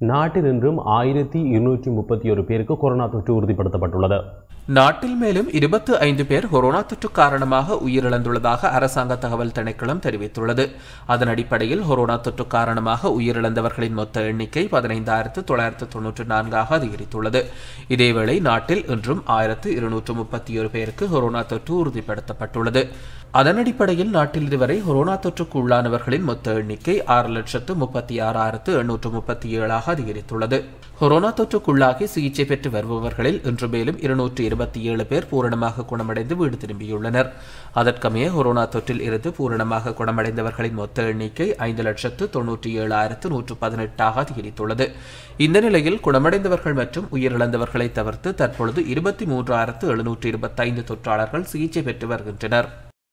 நாட்டில் இன்றும் ஆயிரத்தி இருநூற்றி முப்பத்தி ஒரு பேருக்கு கொரோனா தொற்று உறுதிப்படுத்தப்பட்டுள்ளது நாட்டில் மேலும் இருபத்து ஐந்து பேர் கொரோனா தொற்று காரணமாக உயிரிழந்துள்ளதாக அரசாங்க தகவல் திணைக்களம் தெரிவித்துள்ளது அதன் அடிப்படையில் கொரோனா தொற்று காரணமாக உயிரிழந்தவர்களின் மொத்த எண்ணிக்கை பதினைந்தாயிரத்து தொள்ளாயிரத்து தொன்னூற்று நான்காக அதிகரித்துள்ளது இதேவேளை நாட்டில் இன்றும் ஆயிரத்து இருநூற்று முப்பத்தி ஒரு பேருக்கு கொரோனா தொற்று உறுதிப்படுத்தப்பட்டுள்ளது அதன் அடிப்படையில் நாட்டில் இதுவரை கொரோனா தொற்றுக்கு உள்ளானவர்களின் மொத்த எண்ணிக்கை ஆறு லட்சத்து முப்பத்தி ஆறாயிரத்து எண்ணூற்று முப்பத்தி ஏழாக அதிகரித்துள்ளது கொரோனா தொற்றுக்குள்ளாகி சிகிச்சை பெற்று வருபவர்களில் இன்று மேலும் இருநூற்று இருபத்தி ஏழு பேர் பூரணமாக குணமடைந்து வீடு திரும்பியுள்ளனர் அதற்கமைய கொரோனா தொற்றில் இருந்து பூரணமாக குணமடைந்தவர்களின் மொத்த எண்ணிக்கை ஐந்து லட்சத்து தொன்னூற்றி ஏழாயிரத்து நூற்று பதினெட்டாக அதிகரித்துள்ளது இந்த நிலையில் குணமடைந்தவர்கள் மற்றும் உயிரிழந்தவர்களை தவிர்த்து தற்பொழுது இருபத்தி மூன்றாயிரத்து எழுநூற்று இருபத்தைந்து தொற்றாளர்கள் சிகிச்சை பெற்று வருகின்றனர்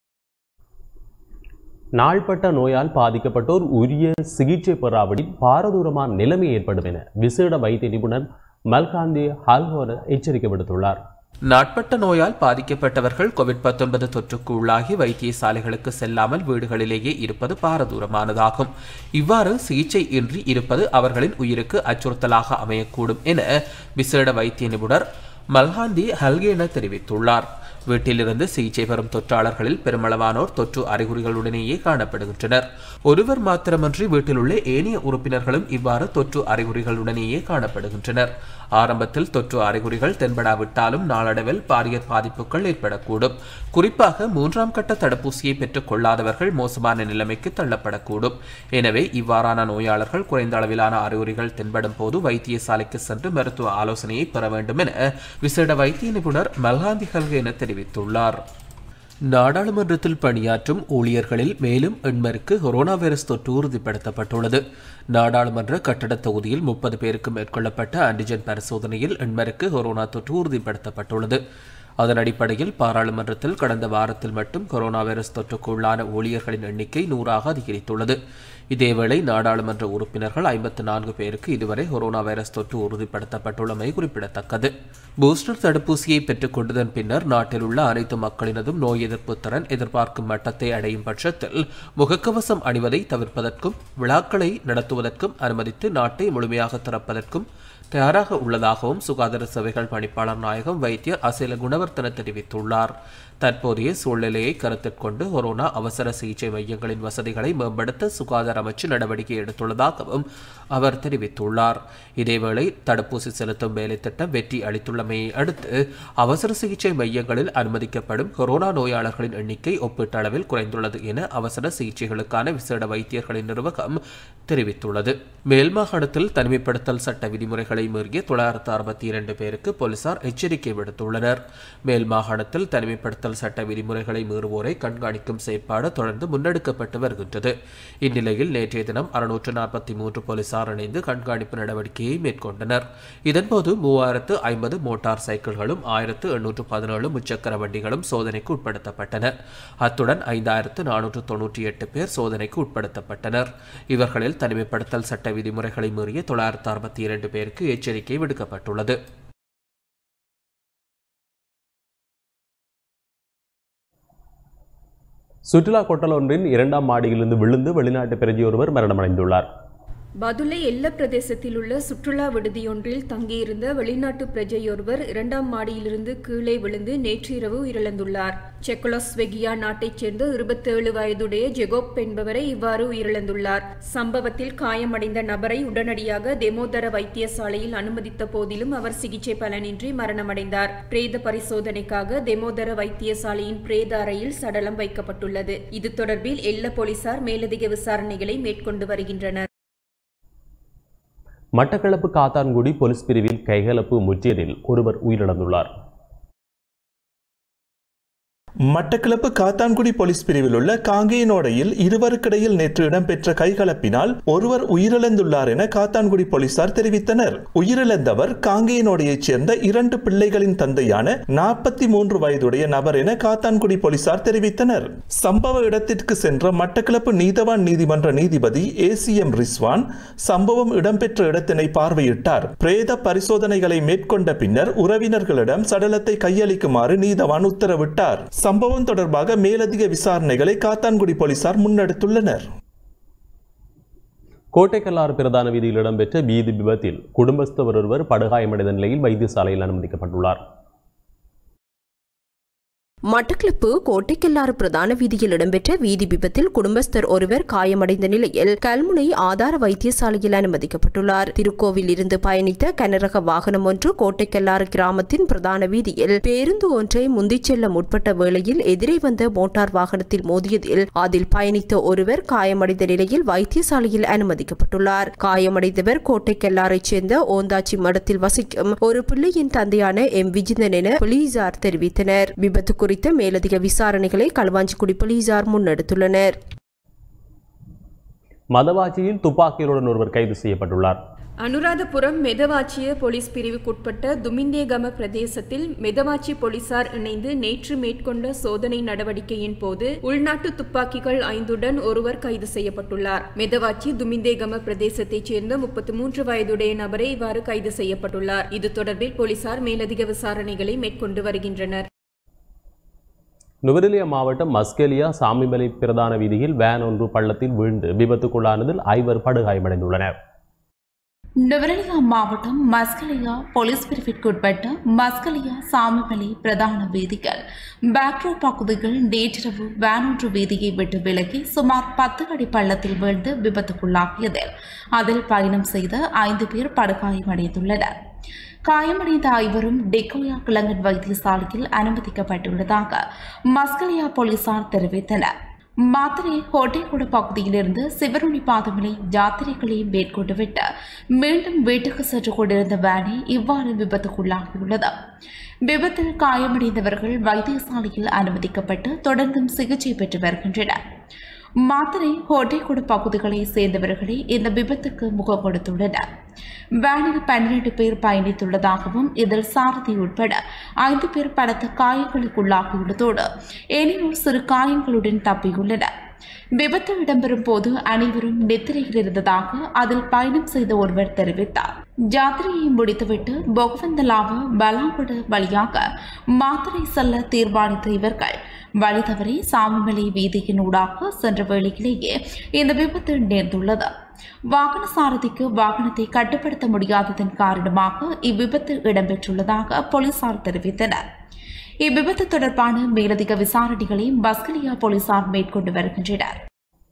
நாள்பட்ட நோயால் பாதிக்கப்பட்டோர் உரிய சிகிச்சை பெறாவிடில் பாரதூரமான நிலைமை ஏற்படும் என விசேட வைத்திய நிபுணர் மல்காந்தி ஹால்ஹோர எச்சரிக்கை விடுத்துள்ளார் நாட்பட்ட நோயால் பாதிக்கப்பட்டவர்கள் கோவிட் 19 தொற்றுக்கு உள்ளாகி வைத்தியசாலைகளுக்கு செல்லாமல் வீடுகளிலேயே இருப்பது பாரதூரமானதாகும் இவ்வாறு சிகிச்சை இன்றி இருப்பது அவர்களின் உயிருக்கு அச்சுறுத்தலாக அமையக்கூடும் என விசேட வைத்திய நிபுணர் மல்ஹாந்தி ஹல்கேன தெரிவித்துள்ளார் வீட்டிலிருந்து சிகிச்சை பெறும் தொற்றாளர்களில் பெருமளவானோர் தொற்று அறிகுறிகளுடனேயே காணப்படுகின்றனர் ஒருவர் மாத்திரமன்றி வீட்டில் உள்ள ஏனைய உறுப்பினர்களும் இவ்வாறு தொற்று அறிகுறிகளுடனேயே காணப்படுகின்றனர் ஆரம்பத்தில் தொற்று அறிகுறிகள் தென்படாவிட்டாலும் நாளடைவில் பாரிய பாதிப்புகள் ஏற்படக்கூடும் குறிப்பாக மூன்றாம் கட்ட தடுப்பூசியை பெற்றுக் கொள்ளாதவர்கள் மோசமான நிலைமைக்கு தள்ளப்படக்கூடும் எனவே இவ்வாறான நோயாளர்கள் குறைந்த அளவிலான அறிகுறிகள் தென்படும் போது வைத்தியசாலைக்கு சென்று மருத்துவ ஆலோசனையை பெற வேண்டும் என விசேட வைத்திய நிபுணர் மல்காந்திகள் என தெரிவித்துள்ளார் நாடாளுமன்றத்தில் பணியாற்றும் ஊழியர்களில் மேலும் எண்பருக்கு கொரோனா வைரஸ் தொற்று உறுதிப்படுத்தப்பட்டுள்ளது நாடாளுமன்ற கட்டடத் தொகுதியில் முப்பது பேருக்கு மேற்கொள்ளப்பட்ட ஆன்டிஜென் பரிசோதனையில் எண்பருக்கு கொரோனா தொற்று உறுதிப்படுத்தப்பட்டுள்ளது அதன் அடிப்படையில் பாராளுமன்றத்தில் கடந்த வாரத்தில் மட்டும் கொரோனா வைரஸ் தொற்றுக்கு உள்ளான ஊழியர்களின் எண்ணிக்கை நூறாக அதிகரித்துள்ளது இதேவேளை நாடாளுமன்ற உறுப்பினர்கள் ஐம்பத்து நான்கு பேருக்கு இதுவரை கொரோனா வைரஸ் தொற்று உறுதிப்படுத்தப்பட்டுள்ளமை குறிப்பிடத்தக்கது பூஸ்டர் தடுப்பூசியை பெற்றுக் கொண்டதன் பின்னர் நாட்டில் உள்ள அனைத்து மக்களினதும் நோய் எதிர்ப்பு திறன் எதிர்பார்க்கும் மட்டத்தை அடையும் பட்சத்தில் முகக்கவசம் அணிவதை தவிர்ப்பதற்கும் விழாக்களை நடத்துவதற்கும் அனுமதித்து நாட்டை முழுமையாக திறப்பதற்கும் தயாராக உள்ளதாகவும் சுகாதார சேவைகள் பணிப்பாளர் நாயகம் வைத்தியர் அசேல குணவர்த்தன தெரிவித்துள்ளார் தற்போதைய சூழ்நிலையை கருத்தில் கொண்டு கொரோனா அவசர சிகிச்சை மையங்களின் வசதிகளை மேம்படுத்த சுகாதார அமைச்சு நடவடிக்கை எடுத்துள்ளதாகவும் அவர் தெரிவித்துள்ளார் இதேவேளை தடுப்பூசி செலுத்தும் வேலை திட்டம் வெற்றி அளித்துள்ளமையை அடுத்து அவசர சிகிச்சை மையங்களில் அனுமதிக்கப்படும் கொரோனா நோயாளர்களின் எண்ணிக்கை ஒப்பீட்டளவில் குறைந்துள்ளது என அவசர சிகிச்சைகளுக்கான விசேட வைத்தியர்களின் நிர்வாகம் தெரிவித்துள்ளது மேல் மாகாணத்தில் தனிமைப்படுத்தல் சட்ட விதிமுறைகளை மீறிய தொள்ளாயிரத்து அறுபத்தி இரண்டு பேருக்கு போலீசார் எச்சரிக்கை விடுத்துள்ளனர் மேல் மாகாணத்தில் தனிமைப்படுத்தல் சட்ட விதிமுறைகளை மீறுவோரை கண்காணிக்கும் செயற்பாடு தொடர்ந்து முன்னெடுக்கப்பட்டு வருகின்றது இந்நிலையில் நேற்றைய தினம் அறுநூற்று நாற்பத்தி மூன்று போலீசார் இணைந்து கண்காணிப்பு நடவடிக்கையை மேற்கொண்டனர் இதன்போது மூவாயிரத்து ஐம்பது மோட்டார் சைக்கிள்களும் ஆயிரத்து எண்ணூற்று பதினேழு முச்சக்கர வண்டிகளும் சோதனைக்கு உட்படுத்தப்பட்டன அத்துடன் ஐந்தாயிரத்து நானூற்று தொன்னூற்றி எட்டு பேர் சோதனைக்கு உட்படுத்தப்பட்டனர் இவர்களில் தனிமைப்படுத்தல் சட்ட விதிமுறைகளை மீறிய தொள்ளாயிரத்து அறுபத்தி இரண்டு பேருக்கு எச்சரிக்கை விடுக்கப்பட்டுள்ளது சுற்றுலா கொட்டல் ஒன்றின் இரண்டாம் மாடியிலிருந்து விழுந்து வெளிநாட்டு பிரஜை ஒருவர் மரணமடைந்துள்ளார் பதுளை எல்ல பிரதேசத்தில் உள்ள சுற்றுலா விடுதியொன்றில் தங்கியிருந்த வெளிநாட்டு பிரஜையொருவர் இரண்டாம் மாடியிலிருந்து கீழே விழுந்து நேற்று இரவு உயிரிழந்துள்ளார் செக்கோலோஸ்வெகியா நாட்டைச் சேர்ந்த இருபத்தேழு வயதுடைய ஜெகோப் என்பவரை இவ்வாறு உயிரிழந்துள்ளார் சம்பவத்தில் காயமடைந்த நபரை உடனடியாக தெமோதர வைத்தியசாலையில் அனுமதித்த போதிலும் அவர் சிகிச்சை பலனின்றி மரணமடைந்தார் பிரேத பரிசோதனைக்காக தெமோதர வைத்தியசாலையின் பிரேத அறையில் சடலம் வைக்கப்பட்டுள்ளது இது தொடர்பில் எல்ல போலீசார் மேலதிக விசாரணைகளை மேற்கொண்டு வருகின்றனர் மட்டக்களப்பு காத்தான்குடி போலீஸ் பிரிவில் கைகலப்பு முற்றியதில் ஒருவர் உயிரிழந்துள்ளார் மட்டக்களப்பு காத்தான்குடி போலீஸ் பிரிவில் உள்ள காங்கேயனோடையில் இருவருக்கிடையில் நேற்று இடம்பெற்ற கைகலப்பினால் ஒருவர் உயிரிழந்துள்ளார் என காத்தான்குடி போலீசார் தெரிவித்தனர் உயிரிழந்தவர் காங்கேயனோடையைச் சேர்ந்த இரண்டு பிள்ளைகளின் தந்தையான நாற்பத்தி மூன்று வயதுடைய நபர் என காத்தான்குடி போலீசார் தெரிவித்தனர் சம்பவ இடத்திற்கு சென்ற மட்டக்களப்பு நீதவான் நீதிமன்ற நீதிபதி ஏசிஎம் ரிஸ்வான் சம்பவம் இடம்பெற்ற இடத்தினை பார்வையிட்டார் பிரேத பரிசோதனைகளை மேற்கொண்ட பின்னர் உறவினர்களிடம் சடலத்தை கையளிக்குமாறு நீதவான் உத்தரவிட்டார் சம்பவம் தொடர்பாக மேலதிக விசாரணைகளை காத்தான்குடி போலீசார் முன்னெடுத்துள்ளனர் கோட்டைக்கல்லாறு பிரதான வீதியில் இடம்பெற்ற வீதி விபத்தில் குடும்பஸ்தவர் ஒருவர் படுகாயமடைந்த நிலையில் வைத்தியசாலையில் அனுமதிக்கப்பட்டுள்ளார் மட்டக்களப்பு கோட்டைக்கல்லாறு பிரதான வீதியில் இடம்பெற்ற வீதி விபத்தில் குடும்பஸ்தர் ஒருவர் காயமடைந்த நிலையில் கல்முனை ஆதார வைத்தியசாலையில் அனுமதிக்கப்பட்டுள்ளார் திருக்கோவில் இருந்து பயணித்த கனரக வாகனம் ஒன்று கோட்டைக்கல்லாறு கிராமத்தின் பிரதான வீதியில் பேருந்து ஒன்றை முந்திச் செல்ல முற்பட்ட வேளையில் எதிரே வந்த மோட்டார் வாகனத்தில் மோதியதில் அதில் பயணித்த ஒருவர் காயமடைந்த நிலையில் வைத்தியசாலையில் அனுமதிக்கப்பட்டுள்ளார் காயமடைந்தவர் கோட்டைக்கல்லாரைச் சேர்ந்த ஓந்தாச்சி மடத்தில் வசிக்கும் ஒரு பிள்ளையின் தந்தையான எம் விஜிந்தன் என போலீசார் தெரிவித்தனர் விபத்து குறித்த மேலதிக விசாரணைகளை களுவாஞ்சிக்குடி போலீசார் முன்னெடுத்துள்ளனர் மதவாச்சியில் துப்பாக்கிகளுடன் ஒருவர் கைது செய்யப்பட்டுள்ளார் அனுராதபுரம் மெதவாச்சிய போலீஸ் பிரிவுக்குட்பட்ட துமிந்தேகம பிரதேசத்தில் மெதவாச்சி போலீசார் இணைந்து நேற்று மேற்கொண்ட சோதனை நடவடிக்கையின் போது உள்நாட்டு துப்பாக்கிகள் ஐந்துடன் ஒருவர் கைது செய்யப்பட்டுள்ளார் மெதவாச்சி துமிந்தேகம பிரதேசத்தைச் சேர்ந்த முப்பத்தி மூன்று வயதுடைய நபரே இவ்வாறு கைது செய்யப்பட்டுள்ளார் இது தொடர்பில் போலீசார் மேலதிக விசாரணைகளை மேற்கொண்டு வருகின்றனர் நுவரெலியா மாவட்டம் மஸ்கெலியா சாமிமலை பிரதான வீதியில் வேன் ஒன்று பள்ளத்தில் வீழ்ந்து விபத்துக்குள்ளானதில் ஐவர் படுகாயமடைந்துள்ளனர் நுவரெலியா மாவட்டம் மஸ்கலியா போலீஸ் பிரிவிற்குட்பட்ட மஸ்கலியா சாமிமலை பிரதான வீதிகள் பேக்ரோ பகுதிகள் நேற்றிரவு வேனொன்று வீதியை விட்டு விலகி சுமார் பத்து அடி பள்ளத்தில் வீழ்ந்து விபத்துக்குள்ளாகியதில் அதில் பயணம் செய்த ஐந்து பேர் படுகாயமடைந்துள்ளனர் காயமடைந்த ஐவரும் டெக்கோயா கிழங்கன் வைத்தியசாலையில் அனுமதிக்கப்பட்டுள்ளதாக மஸ்கலியா போலீசார் தெரிவித்தனர் மாத்திரை ஹோட்டைக்குட பகுதியிலிருந்து சிவருணி பாதமலை யாத்திரைகளை மேற்கொண்டுவிட்டு மீண்டும் வீட்டுக்கு சென்று கொண்டிருந்த வேனை இவ்வாறு விபத்துக்குள்ளாகியுள்ளது விபத்தில் காயமடைந்தவர்கள் வைத்தியசாலையில் அனுமதிக்கப்பட்டு தொடர்ந்தும் சிகிச்சை பெற்று வருகின்றனர் மாத்திரை ஹோட்டைக்குடு பகுதிகளை சேர்ந்தவர்களே இந்த விபத்துக்கு முகம் கொடுத்துள்ளனர் வேனில் பன்னிரண்டு பேர் பயணித்துள்ளதாகவும் இதில் சாரதி உட்பட ஐந்து பேர் பலத்த காயங்களுக்குள்ளாகியுள்ளதோடு ஏனையோர் சிறு காயங்களுடன் தப்பியுள்ளனர் விபத்து இடம்பெறும் போது அனைவரும் நித்திரையில் இருந்ததாக அதில் பயணம் செய்த ஒருவர் தெரிவித்தார் ஜாத்திரையை முடித்துவிட்டு பொகவந்தலாவ பலாங்குட வழியாக மாத்திரை செல்ல தீர்மானித்த இவர்கள் வழி தவறி சாமிமலை வீதியின் ஊடாக சென்ற வேளையிலேயே இந்த விபத்து நேர்ந்துள்ளது வாகன சாரதிக்கு வாகனத்தை கட்டுப்படுத்த முடியாததன் காரணமாக இவ்விபத்து இடம்பெற்றுள்ளதாக போலீசார் தெரிவித்தனர் இவ்விபத்து தொடர்பான மேலதிக விசாரணைகளை பஸ்கலியா போலீசார் மேற்கொண்டு வருகின்றனர்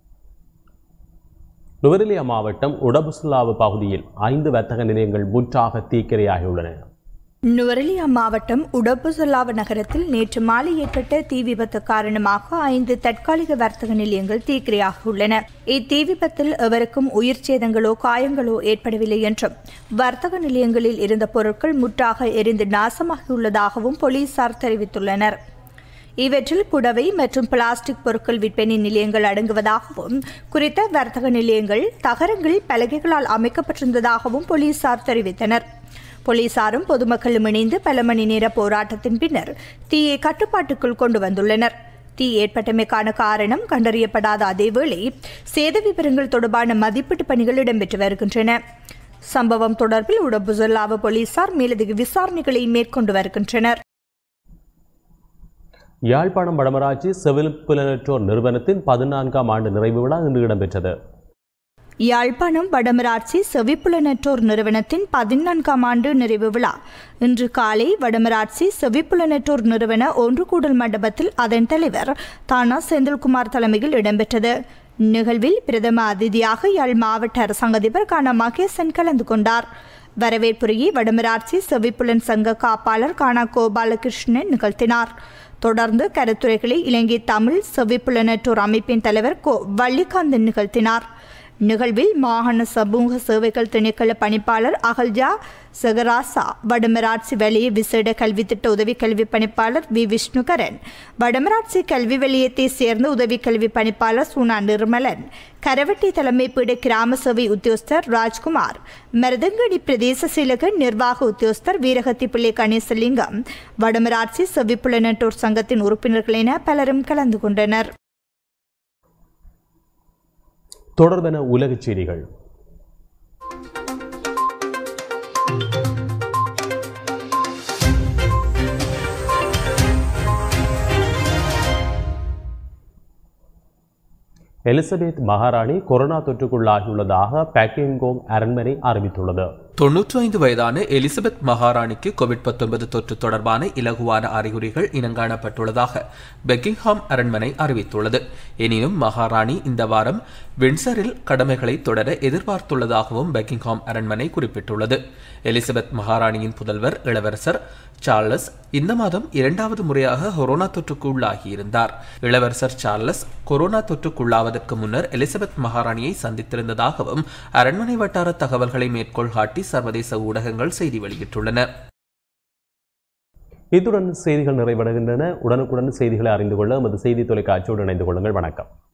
நுவரெலியா மாவட்டம் உடபுசுலாவு பகுதியில் ஐந்து வர்த்தக நிலையங்கள் முற்றாக தீக்கிரையாகியுள்ளன நுவரெலியா மாவட்டம் உடப்புசலாவ நகரத்தில் நேற்று மாலை ஏற்பட்ட தீ விபத்து காரணமாக ஐந்து தற்காலிக வர்த்தக நிலையங்கள் தீக்கிரையாகியுள்ளன இத்தீ விபத்தில் எவருக்கும் உயிர் சேதங்களோ காயங்களோ ஏற்படவில்லை என்றும் வர்த்தக நிலையங்களில் இருந்த பொருட்கள் முற்றாக எரிந்து நாசமாகியுள்ளதாகவும் போலீசார் தெரிவித்துள்ளனர் இவற்றில் புடவை மற்றும் பிளாஸ்டிக் பொருட்கள் விற்பனை நிலையங்கள் அடங்குவதாகவும் குறித்த வர்த்தக நிலையங்கள் தகரங்கள் பலகைகளால் அமைக்கப்பட்டிருந்ததாகவும் போலீசார் தெரிவித்தனர் போலீசாரும் பொதுமக்களும் இணைந்து பல மணி நேர போராட்டத்தின் பின்னர் தீயை கட்டுப்பாட்டுக்குள் கொண்டு வந்துள்ளனர் தீ ஏற்பட்டமைக்கான காரணம் கண்டறியப்படாத அதேவேளை சேத விவரங்கள் தொடர்பான மதிப்பீட்டு பணிகள் இடம்பெற்று வருகின்றன சம்பவம் தொடர்பில் உடபுசல்லாவ போலீசார் மேலதிக விசாரணைகளை மேற்கொண்டு வருகின்றனர் யாழ்ப்பாணம் வடமராட்சி செவில் புலனற்றோர் நிறுவனத்தின் பதினான்காம் ஆண்டு நிறைவு விழா இன்று இடம்பெற்றது யாழ்ப்பாணம் வடமராட்சி செவிப்புலனற்றோர் நிறுவனத்தின் பதினான்காம் ஆண்டு நிறைவு விழா இன்று காலை வடமராட்சி செவிப்புலனற்றோர் நிறுவன ஒன்று கூடல் மண்டபத்தில் அதன் தலைவர் தானா செந்தில்குமார் தலைமையில் இடம்பெற்றது நிகழ்வில் பிரதம அதிதியாக யாழ் மாவட்ட அரசாங்க அதிபர் கானா மகேசன் கலந்து கொண்டார் வரவேற்புரையை வடமராட்சி செவிப்புலன் சங்க காப்பாளர் கானா கோபாலகிருஷ்ணன் நிகழ்த்தினார் தொடர்ந்து கருத்துரைகளை இலங்கை தமிழ் செவிப்புலனற்றோர் அமைப்பின் தலைவர் கோ வள்ளிகாந்தன் நிகழ்த்தினார் நிகழ்வில் மாகாண சமூக சேவைகள் திணைக்கள பணிப்பாளர் அகல்ஜா சகராசா வடமராட்சி வலய விசேட கல்வி திட்ட உதவி கல்வி பணிப்பாளர் வி விஷ்ணுகரன் வடமராட்சி கல்வி வலயத்தை சேர்ந்த உதவி கல்வி பணிப்பாளர் சுனா நிர்மலன் கரவட்டி தலைமை பீட கிராம சேவை உத்தியோகஸ்தர் ராஜ்குமார் மருதங்கடி பிரதேச செயலக நிர்வாக உத்தியோகஸ்தர் வீரகத்தி பிள்ளை கணேசலிங்கம் வடமராட்சி செவிப்புலனற்றோர் சங்கத்தின் உறுப்பினர்கள் என பலரும் கலந்து கொண்டனர் தொடர்பென உலகச் செய்திகள் எலிசபெத் மகாராணி கொரோனா தொற்றுக்குள்ளாகியுள்ளதாக பேக்கிங்கோங் அரண்மனை அறிவித்துள்ளது தொன்னூற்றி ஐந்து வயதான எலிசபெத் மகாராணிக்கு கோவிட் பத்தொன்பது தொற்று தொடர்பான இலகுவான அறிகுறிகள் இனங்காணப்பட்டுள்ளதாக பெக்கிங்ஹாம் அரண்மனை அறிவித்துள்ளது எனினும் மகாராணி இந்த வாரம் வின்சரில் கடமைகளை தொடர எதிர்பார்த்துள்ளதாகவும் பெக்கிங்ஹாம் அரண்மனை குறிப்பிட்டுள்ளது எலிசபெத் மகாராணியின் புதல்வர் இளவரசர் சார்லஸ் இந்த மாதம் இரண்டாவது முறையாக கொரோனா தொற்றுக்கு உள்ளாகியிருந்தார் இளவரசர் சார்லஸ் கொரோனா தொற்றுக்குள்ளாவதற்கு முன்னர் எலிசபெத் மகாராணியை சந்தித்திருந்ததாகவும் அரண்மனை வட்டார தகவல்களை மேற்கோள் காட்டி சர்வதேச ஊடகங்கள் செய்தி வெளியிட்டுள்ளன இத்துடன் செய்திகள் நிறைவடைகின்றன உடனுக்குடன் செய்திகளை அறிந்து கொள்ள எமது செய்தி தொலைக்காட்சியோடு இணைந்து கொள்ளுங்கள் வணக்கம்